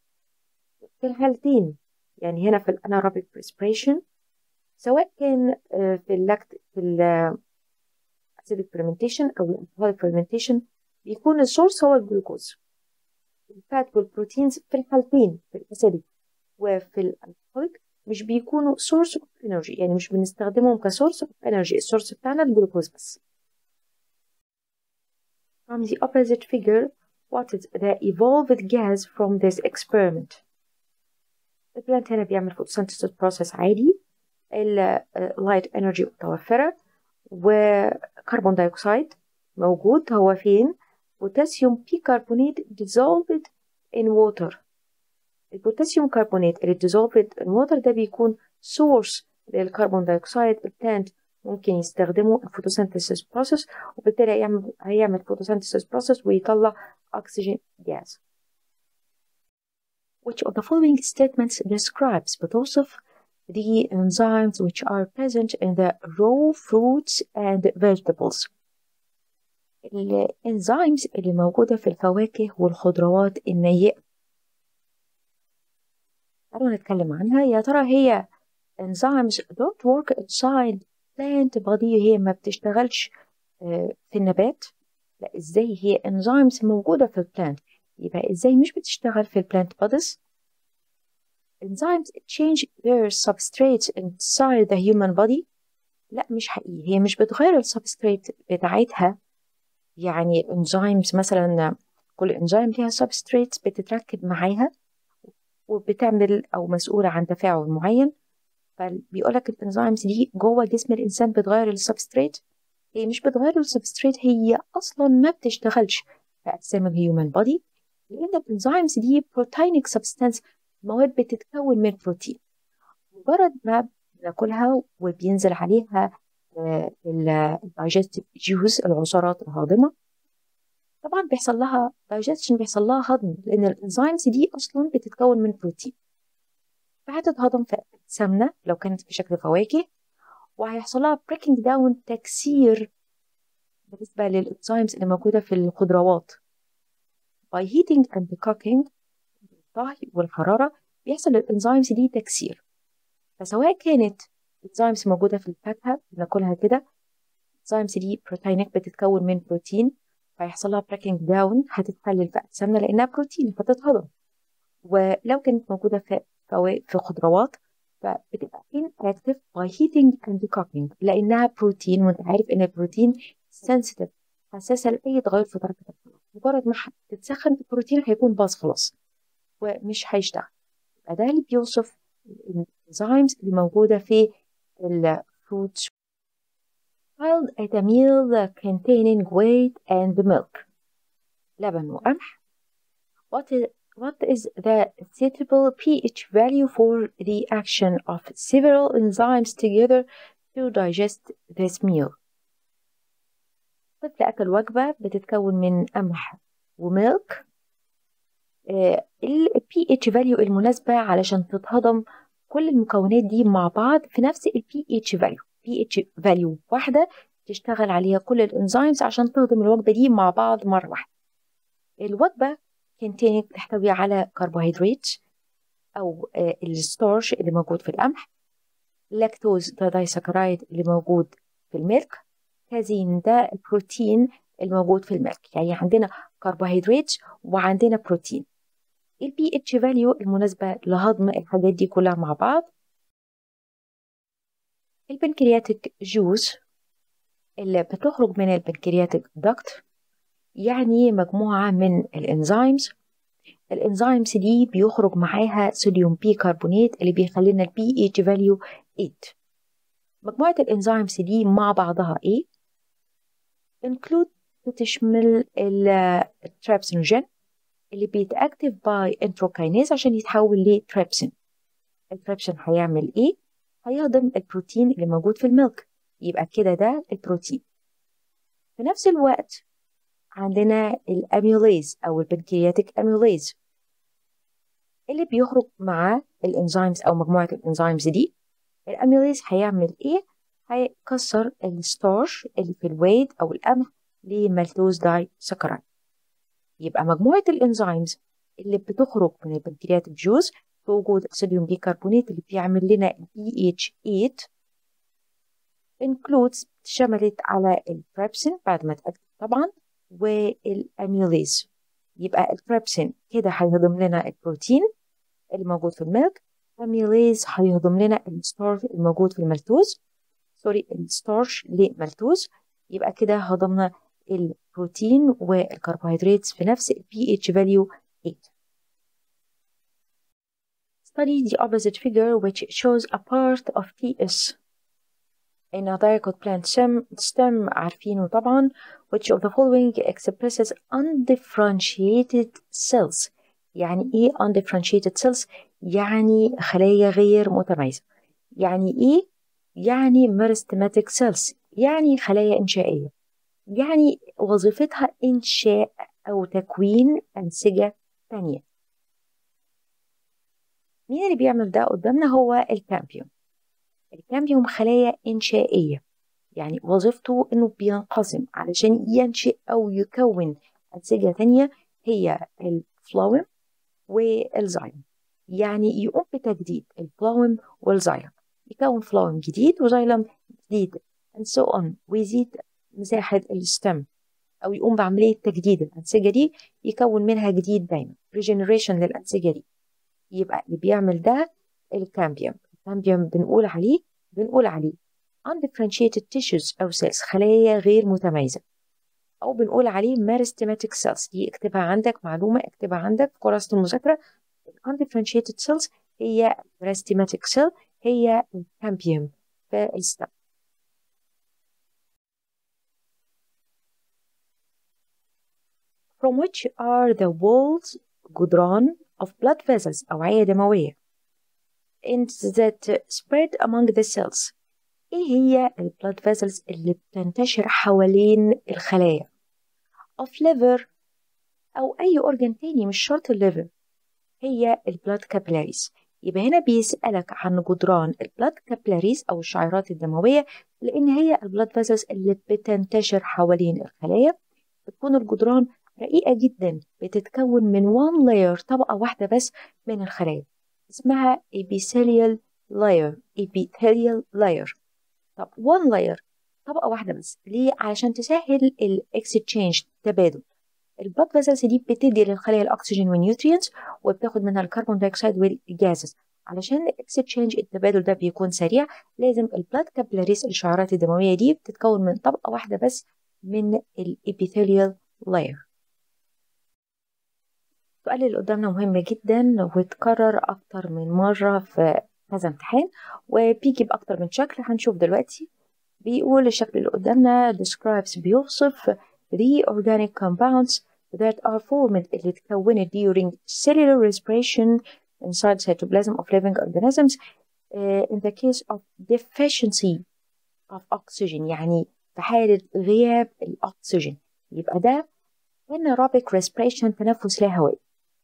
في الحالتين يعني هنا في الاناerobic respiration سواء كان في اللاكت في ال acidic fermentation أو الالكحوليك fermentation بيكون السورس هو الجلوكوز الفات والبروتينز في الحالتين في الأسيدك وفي الالكحوليك مش بيكونوا source of energy يعني مش بنستخدمهم كسورس of energy السورس بتاعنا الجلوكوز بس from the opposite figure what is the evolved gas from this experiment البلانت هنا بيعمل photosynthesis process عادي اللايت انرجي متوفرة وكربون دايوكسيد موجود هو فين بوتاسيوم بيكربونات dissolved in water البوتاسيوم كربونات اللي dissolved in water ده بيكون source للكربون دايوكسيد البلانت ممكن يستخدمه الفوتوسينثيسيس بروسيس وبالتالي هيعمل هيعمل فوتوسينثيسيس بروسيس ويطلع oxygen gas which of the following statements describes بتوصف the enzymes which are present in the raw fruits and vegetables الانزيمز اللي موجودة في الفواكه والخضروات النيئة تعالوا نتكلم عنها يا ترى هي enzymes don't work inside plant body هي ما بتشتغلش في النبات لا ازاي هي enzymes موجودة في البلانت يبقى ازاي مش بتشتغل في البلانت bodies enzymes change their substrates inside the human body لا مش حقيقي هي مش بتغير السبستريت بتاعتها يعني الانزيمز مثلا كل انزيم ليها سبستريت بتتركب معاها وبتعمل او مسؤوله عن تفاعل معين فبيقول لك الانزيمز دي جوه جسم الانسان بتغير السبستريت هي مش بتغير السبستريت هي اصلا ما بتشتغلش في اجسام الهيومن بودي لان الانزيمز دي بروتينيك سبستانس مواد بتتكون من بروتين مجرد ما بناكلها وبينزل عليها الدايجستيف جوز العصارات الهاضمة طبعا بيحصل لها دايجستشن بيحصل لها هضم لأن الانزيمز دي أصلا بتتكون من بروتين فهتتهضم في سمنة لو كانت في شكل فواكه وهيحصل لها بريكنج داون تكسير بالنسبة للانزيمز اللي موجودة في الخضروات by heating and cooking الطهي والحرارة بيحصل للانزيمز دي تكسير فسواء كانت انزيمز موجودة في الفاكهة بناكلها كده الانزيمز دي بروتينك بتتكون من بروتين فيحصل لها بريكنج داون هتتحلل في أجسامنا لأنها بروتين فتتهضم ولو كانت موجودة في في خضروات فبتبقى inactive by heating and cooking لأنها بروتين وأنت عارف إن البروتين sensitive حساسة لأي تغير في درجة الحرارة مجرد ما تتسخن البروتين هيكون باظ خلاص ومش هيشتغل يبقى ده اللي بيوصف الانزيمز اللي موجودة في الفروتس Wild at a meal containing wheat and milk لبن وقمح what is, what is the suitable pH value for the action of several enzymes together to digest this meal طفل أكل وجبة بتتكون من قمح وميلك ال pH value المناسبة علشان تتهضم كل المكونات دي مع بعض في نفس ال pH value pH value واحدة تشتغل عليها كل الانزيمز عشان تهضم الوجبة دي مع بعض مرة واحدة الوجبة كانت تحتوي على كربوهيدرات أو الستارش اللي موجود في القمح لاكتوز ده دايسكرايد اللي موجود في الميلك كازين ده البروتين الموجود في الميلك يعني عندنا كربوهيدرات وعندنا بروتين البي اتش فاليو المناسبة لهضم الحاجات دي كلها مع بعض البنكرياتيك جوز اللي بتخرج من البنكرياتيك دكت يعني مجموعة من الانزيمز الانزيمز دي بيخرج معاها صوديوم بيكربونات اللي بيخلينا البي اتش فاليو 8 مجموعة الانزيمز دي مع بعضها ايه include بتشمل التريبسينوجين اللي بيتأكتف باي انتروكاينيز عشان يتحول لتريبسين التريبسين هيعمل ايه هيهضم البروتين اللي موجود في الميلك يبقى كده ده البروتين في نفس الوقت عندنا الاميوليز او البنكرياتيك اميوليز اللي بيخرج مع الانزيمز او مجموعه الانزيمز دي الاميوليز هيعمل ايه هيكسر الستارش اللي في الويد او القمح لمالتوز داي سكرايد يبقى مجموعه الانزيمز اللي بتخرج من البنكرياتيك جوز في وجود الصوديوم بيكربونات اللي بيعمل لنا BH8 includes شملت على البريبسين بعد ما اتأكد طبعا والاميوليز يبقى البريبسين كده هيهضم لنا البروتين اللي موجود في الميلك اميوليز هيهضم لنا الستارش الموجود في الملتوز سوري الستارش لملتوز يبقى كده هضمنا البروتين والكربوهيدرات في نفس ال pH value 8 Study the opposite figure which shows a part of TS in a dicot plant stem, stem عارفينه طبعا which of the following expresses undifferentiated cells يعني ايه undifferentiated cells يعني خلايا غير متميزة يعني ايه يعني meristematic cells يعني خلايا إنشائية يعني وظيفتها إنشاء أو تكوين أنسجة تانية مين اللي بيعمل ده قدامنا هو الكامبيوم الكامبيوم خلايا إنشائية يعني وظيفته إنه بينقسم علشان ينشئ أو يكون أنسجة تانية هي الفلويم والزايلم يعني يقوم بتجديد الفلويم والزايلم يكون فلويم جديد وزايلم جديد and so on ويزيد مساحة الستم أو يقوم بعملية تجديد الأنسجة دي يكون منها جديد دايما regeneration للأنسجة دي يبقى اللي بيعمل ده الكامبيوم الكامبيوم بنقول عليه بنقول عليه undifferentiated tissues أو cells خلايا غير متميزة أو بنقول عليه meristematic cells دي اكتبها عندك معلومة اكتبها عندك في كراسة المذاكرة undifferentiated cells هي meristematic cell هي الكامبيوم في الستم from which are the walls جدران of blood vessels أوعية دموية and that spread among the cells إيه هي ال blood vessels اللي بتنتشر حوالين الخلايا of liver أو أي organ تاني مش شرط الليفر هي ال blood capillaries يبقى هنا بيسألك عن جدران ال blood capillaries أو الشعيرات الدموية لأن هي ال blood vessels اللي بتنتشر حوالين الخلايا بتكون الجدران رقيقة جدا بتتكون من one layer طبقة واحدة بس من الخلايا اسمها epithelial layer epithelial layer طب one layer طبقة واحدة بس ليه؟ علشان تسهل ال exchange تبادل البلاد فيزلز دي بتدي للخلايا الأكسجين والنيوترينز وبتاخد منها الكربون دايوكسيد والجازز علشان الاكسشينج التبادل ده بيكون سريع لازم البلاد كابيلاريز الشعيرات الدموية دي بتتكون من طبقة واحدة بس من الابيثيليال لاير السؤال اللي قدامنا مهم جدا واتكرر أكتر من مرة في كذا امتحان وبيجي بأكتر من شكل هنشوف دلوقتي بيقول الشكل اللي قدامنا describes بيوصف the organic compounds that are formed اللي اتكونت during cellular respiration inside cytoplasm of living organisms uh, in the case of deficiency of oxygen يعني في حالة غياب الأكسجين يبقى ده anaerobic respiration تنفس لا هوائي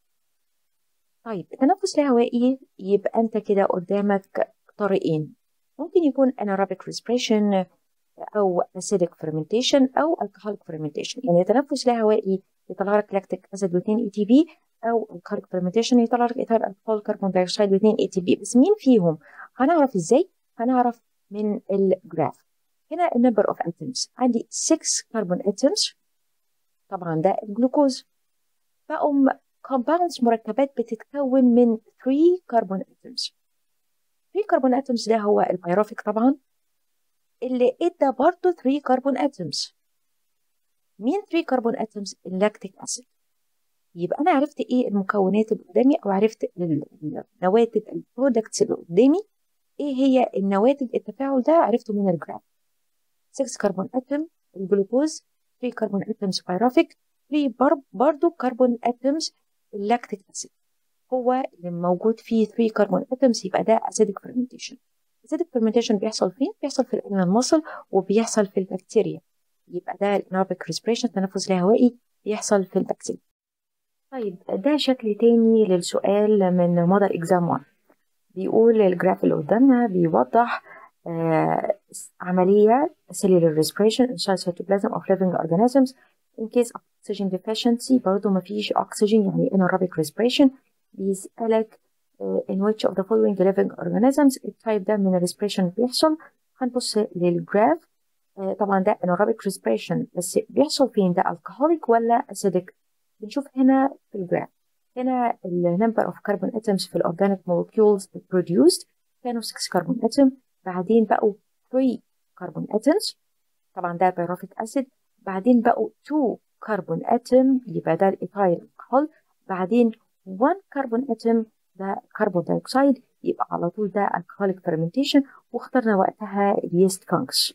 طيب التنفس الهوائي يبقى انت كده قدامك طريقين ممكن يكون anaerobic respiration او acidic fermentation او alcoholic fermentation يعني التنفس الهوائي يطلع لك لاكتيك اسيد و2 اي تي بي او alcoholic fermentation يطلع لك ايثار الكحول كربون دايوكسيد و2 اي تي بي بس مين فيهم هنعرف ازاي هنعرف من الجراف هنا النمبر اوف اتومز عندي 6 كربون اتومز طبعا ده الجلوكوز بقوم compounds مركبات بتتكون من 3 كربون اتومز 3 كربون اتومز ده هو البيروفيك طبعا اللي ادى برضه 3 كربون اتومز مين 3 كربون اتومز اللاكتيك اسيد يبقى انا عرفت ايه المكونات اللي قدامي او عرفت النواتج البرودكتس اللي قدامي ايه هي النواتج التفاعل ده عرفته من الجراف 6 كربون اتوم الجلوكوز 3 كربون اتومز بيروفيك 3 برضه كربون اتومز اللاكتيك اسيد هو اللي موجود فيه 3 كربون اتومز يبقى ده اسيدك فيرمنتيشن اسيدك فيرمنتيشن بيحصل فين بيحصل في الانيمال ماسل وبيحصل في البكتيريا يبقى ده الانابيك ريسبريشن التنفس الهوائي بيحصل في البكتيريا طيب ده شكل تاني للسؤال من موديل اكزام 1 بيقول الجراف اللي قدامنا بيوضح آه عملية cellular respiration inside cytoplasm of living organisms in case of oxygen deficiency برضه مفيش أكسجين يعني anaerobic respiration بيسألك uh, in which of the following living organisms التايب ده من الريسبريشن بيحصل هنبص للجراف uh, طبعا ده anaerobic respiration بس بيحصل فين ده alcoholic ولا acidic بنشوف هنا في الجراف هنا ال number of carbon atoms في الأورجانيك molecules produced كانوا 6 carbon atom بعدين بقوا 3 carbon atoms طبعا ده pyruvic acid بعدين بقوا 2 كربون اتوم يبقى ده الايثايل الكحول بعدين 1 كربون اتوم ده كربون دايوكسيد يبقى على طول ده alcoholic fermentation واخترنا وقتها اليست فانكس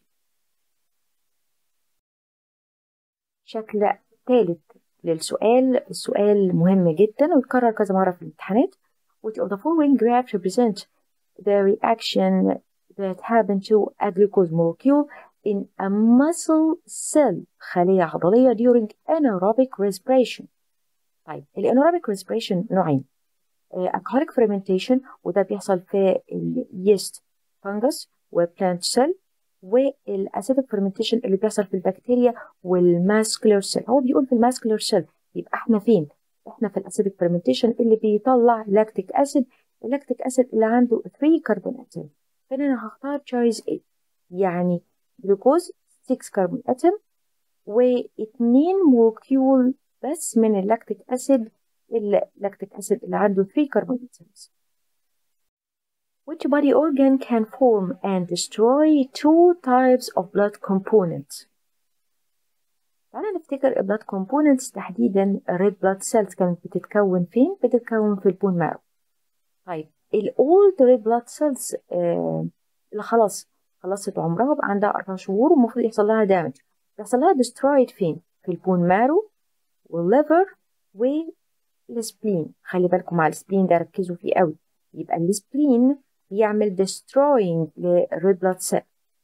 شكل ثالث للسؤال السؤال مهم جدا ويتكرر كذا مرة في الامتحانات which of the following graphs represent the reaction that happen to a glucose molecule in a muscle cell خلية عضلية during anaerobic respiration طيب الانيروبيك respiration نوعين alcoholic fermentation وده بيحصل في اليست فانجس وبلانت سيل والاسيدك fermentation اللي بيحصل في البكتيريا والماسكولار سيل هو بيقول في الماسكولار سيل يبقى احنا فين احنا في الاسيدك fermentation اللي بيطلع لاكتيك اسيد اللاكتيك اسيد اللي عنده 3 كربون اتوم فانا انا هختار تشويس A يعني جلوكوز 6 كربون اتوم واثنين مولكيول بس من اللاكتيك اسيد اللاكتيك اسيد اللي عنده 3 كربون اتومز Which body organ can form and destroy two types of blood components? تعالى نفتكر blood components تحديدا red blood cells كانت بتتكون فين؟ بتتكون في البون مارو. طيب ال old red blood cells آه اللي خلاص خلصت عمرها بقى عندها أربع شهور ومفروض يحصل لها دامج. بيحصل لها destroyed فين؟ في البون مارو والليفر والسبلين. خلي بالكم مع السبلين ده ركزوا فيه قوي. يبقى السبلين بيعمل destroying للريد بلاد سيل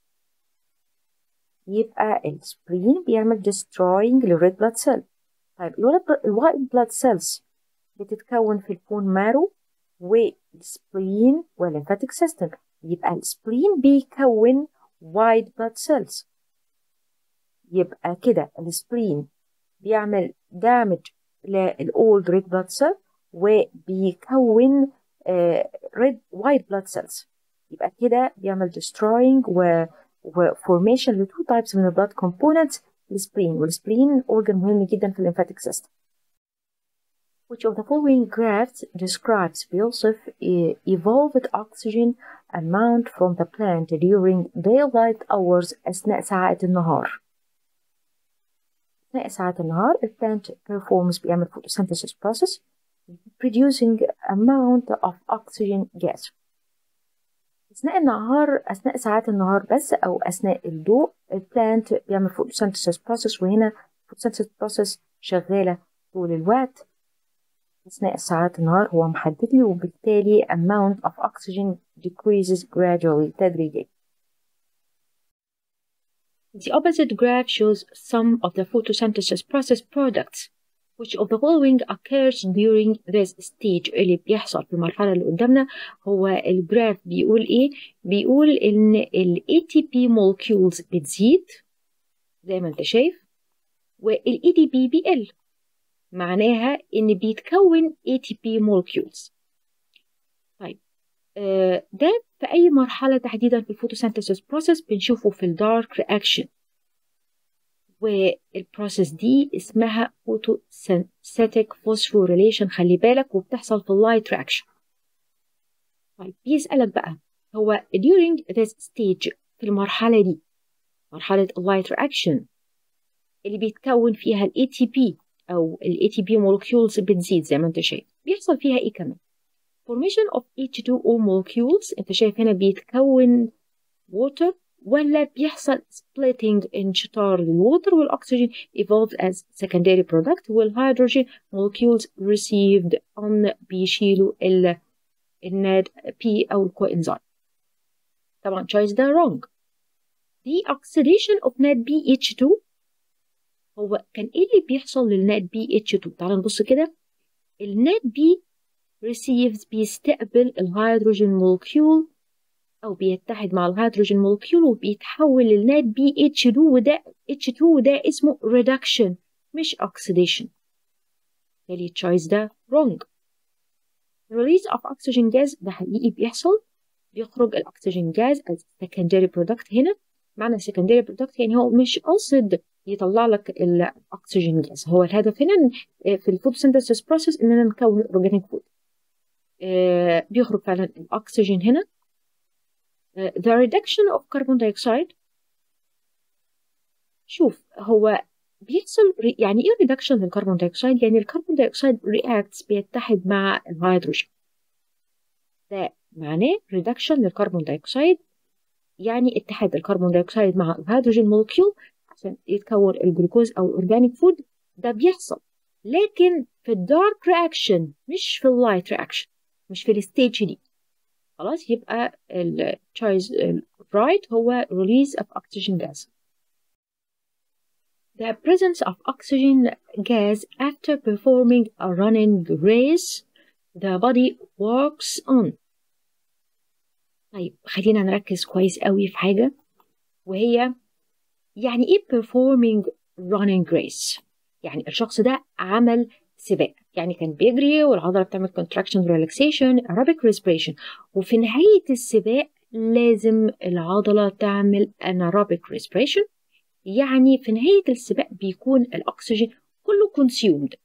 يبقى السبرين بيعمل destroying للريد بلاد سيل طيب الوايت بلاد سيلز بتتكون في البون مارو والسبرين والليمفاتيك سيستم يبقى السبرين بيكون وايت بلاد سيلز يبقى كده السبرين بيعمل دامج للأولد ريد بلاد سيل وبيكون ريد وايت بلاد سيلز يبقى كده بيعمل destroying و و formation ل two types من البلاد components السبرين والسبرين organ مهم جدا في الليمفاتيك سيستم Which of the following graphs describes بيوصف evolved oxygen amount from the plant during daylight hours أثناء ساعات النهار أثناء ساعات النهار البلانت performs بيعمل photosynthesis process producing amount of oxygen gas أثناء النهار أثناء ساعات النهار بس أو أثناء الضوء البلانت بيعمل photosynthesis process وهنا photosynthesis process شغالة طول الوقت أثناء ساعات النهار هو محدد لي وبالتالي amount of oxygen decreases gradually تدريجيا The opposite graph shows some of the photosynthesis process products which of the following occurs during this stage اللي بيحصل في المرحلة اللي قدامنا هو الجراف بيقول ايه بيقول ان ال ATP molecules بتزيد زي ما انت شايف وال ADP بيقل معناها ان بيتكون ATP molecules طيب آه ده في اي مرحلة تحديدا في الفوتوسينثيسيس بروسيس بنشوفه في الدارك رياكشن والبروسيس دي اسمها فوتوسينثيتيك فوسفوريليشن خلي بالك وبتحصل في اللايت رياكشن طيب بيسألك بقى هو during this stage في المرحلة دي مرحلة اللايت رياكشن اللي بيتكون فيها ال ATP أو ال ATP molecules بتزيد زي ما أنت شايف بيحصل فيها إيه كمان formation of H2O molecules أنت شايف هنا بيتكون water ولا بيحصل splitting انشطار للوتر والأكسجين evolved as secondary product والهيدروجين molecules received on بيشيلوا ال الناد P أو الكوإنزيم طبعا choice ده wrong the oxidation of NADPH2 هو كان ايه اللي بيحصل للناد BH2 تعال نبص كده الناد B receives بيستقبل الهيدروجين مولكيول أو بيتحد مع الهيدروجين مولكيول وبيتحول للنات بي اتش 2 وده اتش 2 وده اسمه reduction مش oxidation بالتالي التشويس ده wrong release of oxygen gas ده حقيقي بيحصل بيخرج الاكسجين جاز as secondary product هنا معنى secondary product يعني هو مش قاصد يطلع لك الاكسجين جاز هو الهدف هنا في الفوتوسينثيسيس بروسيس اننا نكون الاورجانيك فود بيخرج فعلا الاكسجين هنا the reduction of carbon dioxide شوف هو بيحصل يعني ايه ريدكشن للكربون دايوكسيد يعني الكربون دايوكسيد رياكتس بيتحد مع الهيدروجين ده معناه ريدكشن للكربون دايوكسيد يعني اتحاد الكربون دايوكسيد مع الهيدروجين مولكيول عشان يتكون الجلوكوز او الاورجانيك فود ده بيحصل لكن في الدارك رياكشن مش في اللايت رياكشن مش في الستيج دي خلاص يبقى التشايز رايت هو release of oxygen gas the presence of oxygen gas after performing a running race the body works on طيب خلينا نركز كويس قوي في حاجة وهي يعني ايه performing running race يعني الشخص ده عمل سباق يعني كان بيجري والعضلة بتعمل contraction relaxation aerobic respiration وفي نهاية السباق لازم العضلة تعمل anaerobic respiration يعني في نهاية السباق بيكون الأكسجين كله consumed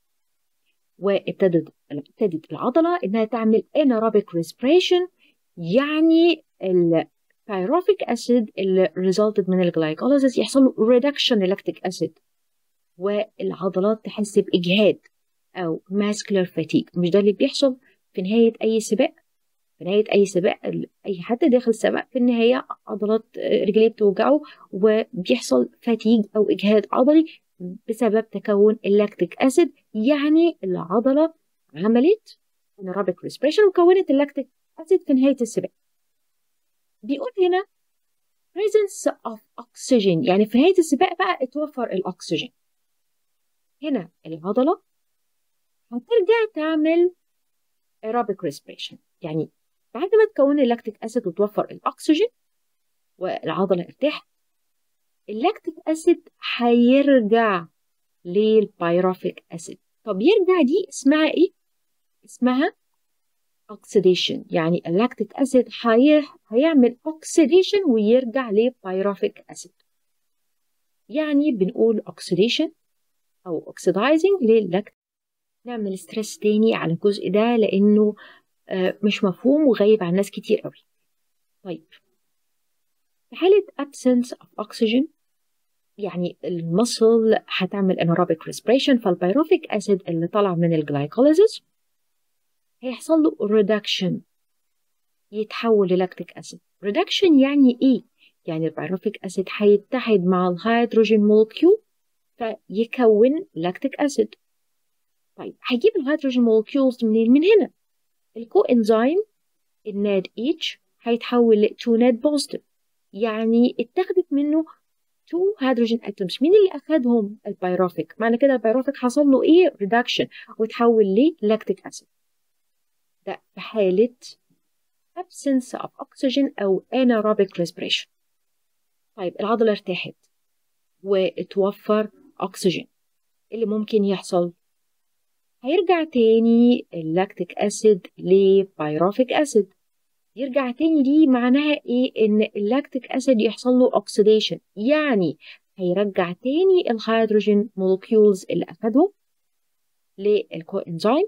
وابتدت ابتدت العضلة إنها تعمل anaerobic respiration يعني البيروفيك أسيد اللي resulted من الجلايكوليزيس يحصل له reduction lactic acid والعضلات تحس بإجهاد أو muscular fatigue مش ده اللي بيحصل في نهاية أي سباق في نهاية أي سباق أي حد داخل سباق في النهاية عضلات رجليه بتوجعه وبيحصل فاتيج أو إجهاد عضلي بسبب تكون اللاكتيك أسيد يعني العضلة عملت anaerobic respiration وكونت اللاكتيك أسيد في نهاية السباق بيقول هنا presence of oxygen يعني في نهاية السباق بقى اتوفر الأكسجين هنا العضلة هترجع تعمل aerobic respiration يعني بعد ما تكون اللاكتيك أسيد وتوفر الأكسجين والعضلة ارتاحت اللاكتيك أسيد هيرجع للبيروفيك أسيد طب يرجع دي اسمها إيه؟ اسمها oxidation يعني اللاكتيك أسيد هيعمل oxidation ويرجع لبيروفيك أسيد يعني بنقول oxidation أو oxidizing لللاكتيك نعمل ستريس تاني على الجزء ده لأنه مش مفهوم وغايب عن ناس كتير قوي طيب في حالة absence of oxygen يعني المصل هتعمل anaerobic respiration فالبيروفيك أسيد اللي طلع من الجلايكوليزيس هيحصل له reduction يتحول للاكتيك أسيد reduction يعني إيه؟ يعني البيروفيك أسيد هيتحد مع الهيدروجين مولكيول فيكون لاكتيك أسيد طيب هيجيب الهيدروجين مولكيولز منين؟ من هنا الكو انزيم الناد اتش هيتحول ل 2 ناد بوزيتيف يعني اتخذت منه 2 هيدروجين اتومز مين اللي اخذهم البيروفيك معنى كده البيروفيك حصل له ايه ريدكشن وتحول للاكتيك اسيد ده في حاله absence of oxygen او anaerobic respiration طيب العضله ارتاحت واتوفر اكسجين اللي ممكن يحصل هيرجع تاني اللاكتيك اسيد لبيروفيك اسيد يرجع تاني دي معناها ايه ان اللاكتيك اسيد يحصل له اوكسيديشن يعني هيرجع تاني الهيدروجين مولكيولز اللي اخدهم للكو انزيم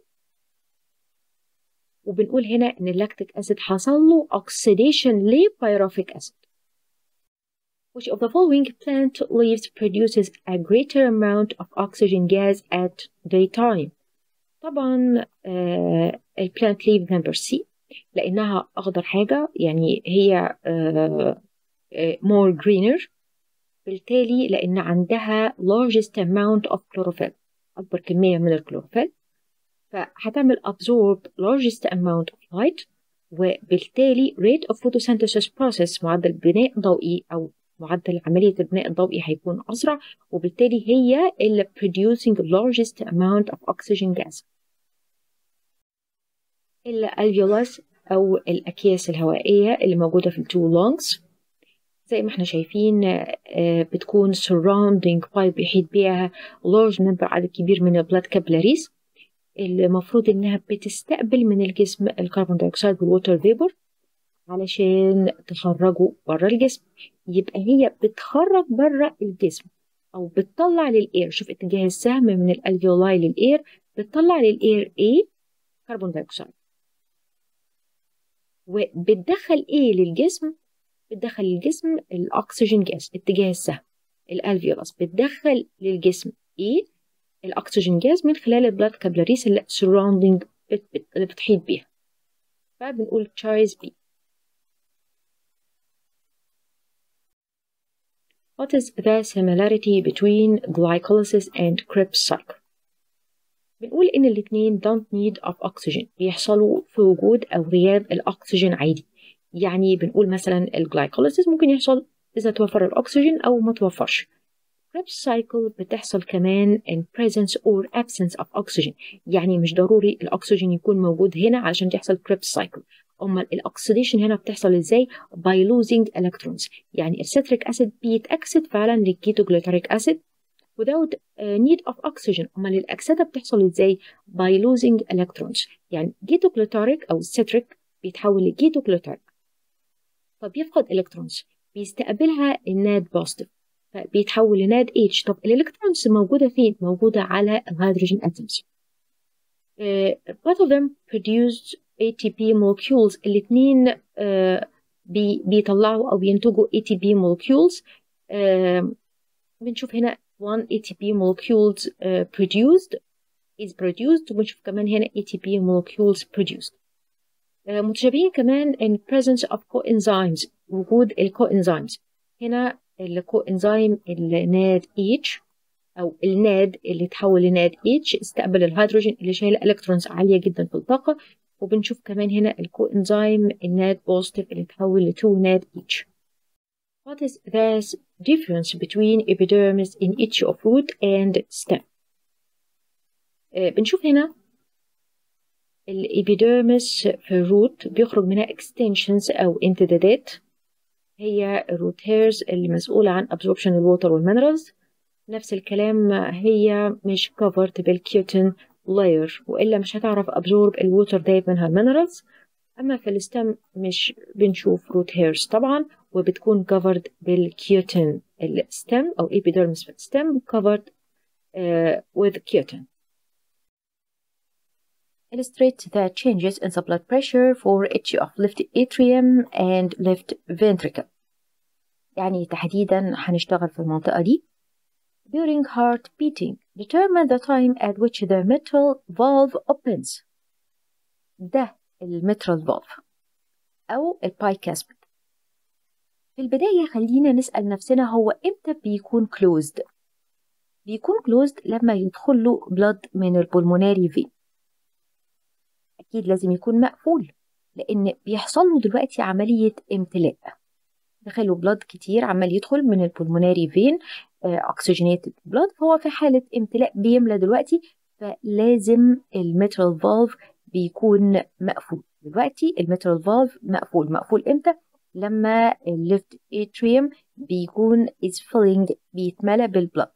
وبنقول هنا ان اللاكتيك اسيد حصل له اوكسيديشن لبيروفيك اسيد Which of the following plant leaves produces a greater amount of oxygen gas at daytime? طبعا آه البلانت ليف نمبر سي لانها اخضر حاجه يعني هي آه آه more greener بالتالي لان عندها largest amount of chlorophyll اكبر كميه من الكلوروفيل فهتعمل absorb largest amount of light وبالتالي rate of photosynthesis process معدل بناء ضوئي او معدل عملية البناء الضوئي هيكون أسرع وبالتالي هي اللي producing largest amount of oxygen gas الالفيولاس أو الأكياس الهوائية اللي موجودة في التو lungs زي ما احنا شايفين بتكون surrounding pipe بيحيط بيها large number عدد كبير من البلاد كابلاريز اللي المفروض انها بتستقبل من الجسم الكربون دايوكسيد والووتر فيبر علشان تخرجه بره الجسم يبقى هي بتخرج بره الجسم او بتطلع للاير شوف اتجاه السهم من الالفيولاي للاير بتطلع للاير ايه كربون دايوكسيد وبتدخل ايه للجسم بتدخل للجسم الاكسجين جاز اتجاه السهم الالفيولاس بتدخل للجسم ايه الاكسجين جاز من خلال البلاد كابلاريس اللي surrounding اللي بتحيط بيها فبنقول choice B What is the similarity between glycolysis and Krebs cycle? بنقول إن الاتنين don't need of oxygen بيحصلوا في وجود أو غياب الأكسجين عادي يعني بنقول مثلا الجلايكوليسيس ممكن يحصل إذا توفر الأكسجين أو ما توفرش Krebs cycle بتحصل كمان in presence or absence of oxygen يعني مش ضروري الأكسجين يكون موجود هنا علشان تحصل Krebs cycle أما الأكسيديشن هنا بتحصل إزاي by losing electrons يعني الستريك أسيد بيتأكسد فعلا للكيتوجلوتاريك أسيد without need of oxygen أما الأكسدة بتحصل إزاي by losing electrons يعني جيتوجلوتاريك أو الستريك بيتحول لجيتوجلوتاريك فبيفقد الكترونز بيستقبلها الناد بوزيتيف فبيتحول لناد اتش طب الالكترونز موجوده فين موجوده على الهيدروجين اتومز uh, both of them produced ATP molecules الاثنين uh, بي, بيطلعوا او بينتجوا ATP molecules uh, بنشوف هنا one ATP molecules uh, produced is produced وبنشوف كمان هنا ATP molecules produced متشابهين كمان in presence of coenzymes وجود الكوانزيمز هنا الكوانزيم الناد اتش او الناد اللي تحول لناد اتش استقبل الهيدروجين اللي شايل الكترونز عاليه جدا في الطاقه وبنشوف كمان هنا الكوانزيم الناد بوزيتيف اللي تحول ل 2 ناد اتش What is the difference between epidermis in each of root and stem? بنشوف هنا الإبيديرمس في الروت بيخرج منها extensions أو امتدادات هي الروت هيرز اللي مسؤولة عن absorption الووتر والمينرالز نفس الكلام هي مش covered بالكيوتين layer وإلا مش هتعرف absorb الووتر دايب منها المينرالز أما في الستم مش بنشوف روت هيرز طبعا وبتكون covered بالكيوتين الستم أو epidermis في الستم covered uh, with keratin. illustrate the changes in the blood pressure for each of left atrium and left ventricle. يعني تحديدا هنشتغل في المنطقة دي. During heart beating, determine the time at which the mitral valve opens. ده المترال valve أو البايكاسبيد. في البداية خلينا نسأل نفسنا هو إمتى بيكون closed؟ بيكون closed لما يدخل له blood من البلموناري فين. أكيد لازم يكون مقفول لأن بيحصل له دلوقتي عملية امتلاء دخله بلاد كتير عمال يدخل من البلموناري فين أكسجينيتد بلاد فهو في حالة امتلاء بيملى دلوقتي فلازم المترال فالف بيكون مقفول دلوقتي المترال فالف مقفول مقفول امتى؟ لما الليفت اتريوم بيكون is filling بيتملى بالبلاد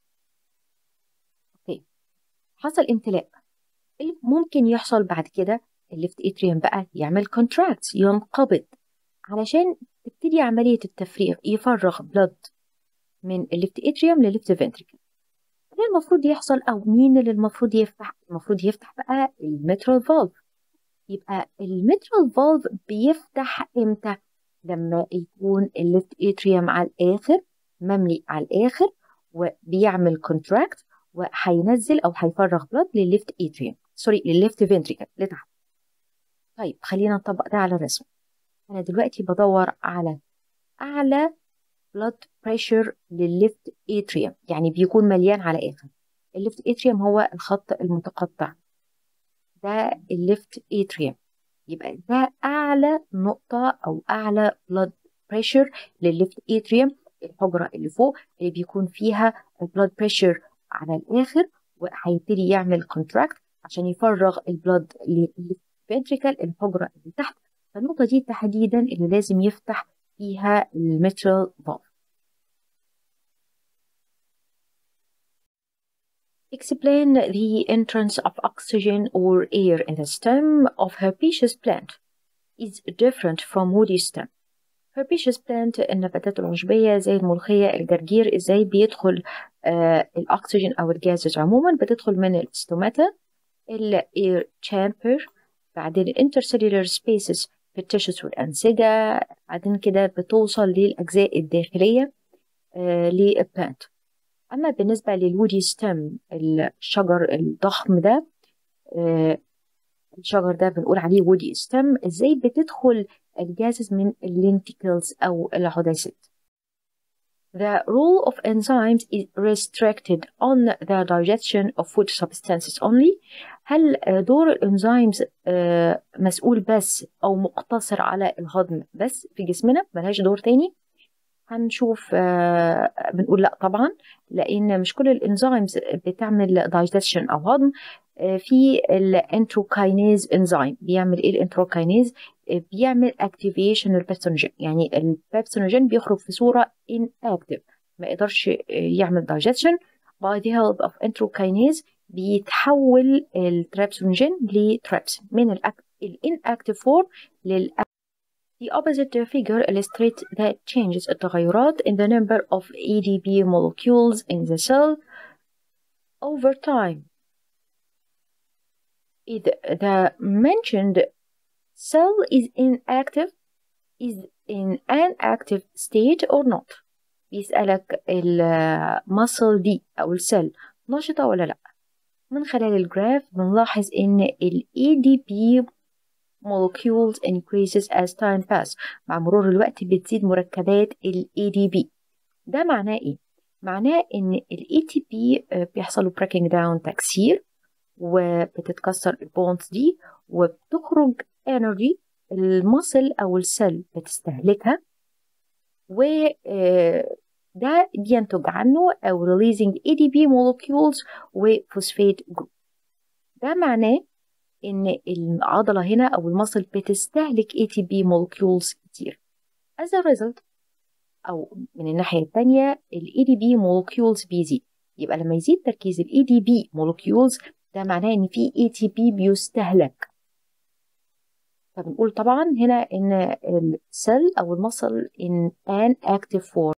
اوكي حصل امتلاء ممكن يحصل بعد كده الليفت اتريوم بقى يعمل كونتراكت ينقبض علشان تبتدي عملية التفريغ يفرغ بلد من الليفت اتريوم للليفت فنتريكل ايه المفروض يحصل او مين اللي المفروض يفتح المفروض يفتح بقى المترال فالف يبقى المترال فالف بيفتح امتى لما يكون الليفت اتريوم على الاخر مملي على الاخر وبيعمل كونتراكت وهينزل او هيفرغ بلد للليفت اتريوم سوري للليفت فنتريكل لتحت طيب خلينا نطبق ده على الرسم انا دلوقتي بدور على اعلى blood pressure للليفت اتريوم يعني بيكون مليان على اخر الليفت اتريوم هو الخط المتقطع ده الليفت اتريوم يبقى ده اعلى نقطة او اعلى blood pressure للليفت اتريوم الحجرة اللي فوق اللي بيكون فيها البلاد بريشر على الاخر وهيبتدي يعمل كونتراكت عشان يفرغ البلاد للفنتريكل الحجرة اللي تحت فالنقطة دي تحديدا اللي لازم يفتح فيها المترال فالف Explain the entrance of oxygen or air in the stem of herbaceous plant is different from woody stem. herbaceous plant النباتات العشبية زي الملوخية الجرجير ازاي بيدخل آه الأكسجين أو الجازز عموما بتدخل من الستوماتا الاير تشامبر بعدين الانترسيلولار سبيسز في التشس والأنسجة بعدين كده بتوصل للأجزاء الداخلية للبلانت أما بالنسبة للودي ستيم الشجر الضخم ده آه، الشجر ده بنقول عليه وودي ستيم ازاي بتدخل الجازز من اللينتيكلز أو العدسات The role of enzymes is restricted on the digestion of food substances only. هل دور الانزيمز مسؤول بس أو مقتصر على الهضم بس في جسمنا ملهاش دور تاني؟ هنشوف بنقول لا طبعا لأن مش كل الانزيمز بتعمل digestion أو هضم في الانتروكاينيز انزيم بيعمل ايه الانتروكاينيز بيعمل اكتيفيشن للبيبسونوجين يعني البيبسونوجين بيخرج في صوره inactive ما يقدرش يعمل digestion by the help of enterokinase بيتحول التريبسونوجين لتريبس من الانactive form لل The opposite figure illustrates that changes التغيرات in the number of ADP molecules in the cell over time. If the mentioned cell is inactive is in an active state or not بيسألك المصل دي أو السيل نشطة ولا لأ من خلال الجراف بنلاحظ إن ال ADP molecules increases as time pass مع مرور الوقت بتزيد مركبات ال ADP ده معناه إيه؟ معناه إن ال ATP بيحصل له breaking down تكسير وبتتكسر البونز دي وبتخرج انرجي المصل او السيل بتستهلكها و ده بينتج عنه او releasing ADP molecules وفوسفات جروب ده معناه ان العضله هنا او المصل بتستهلك ATP molecules كتير as a result او من الناحيه الثانيه ال ADP molecules بيزيد يبقى لما يزيد تركيز ال ADP molecules ده معناه ان في ATP بيستهلك فبنقول طبعا هنا ان السيل او المصل in an active form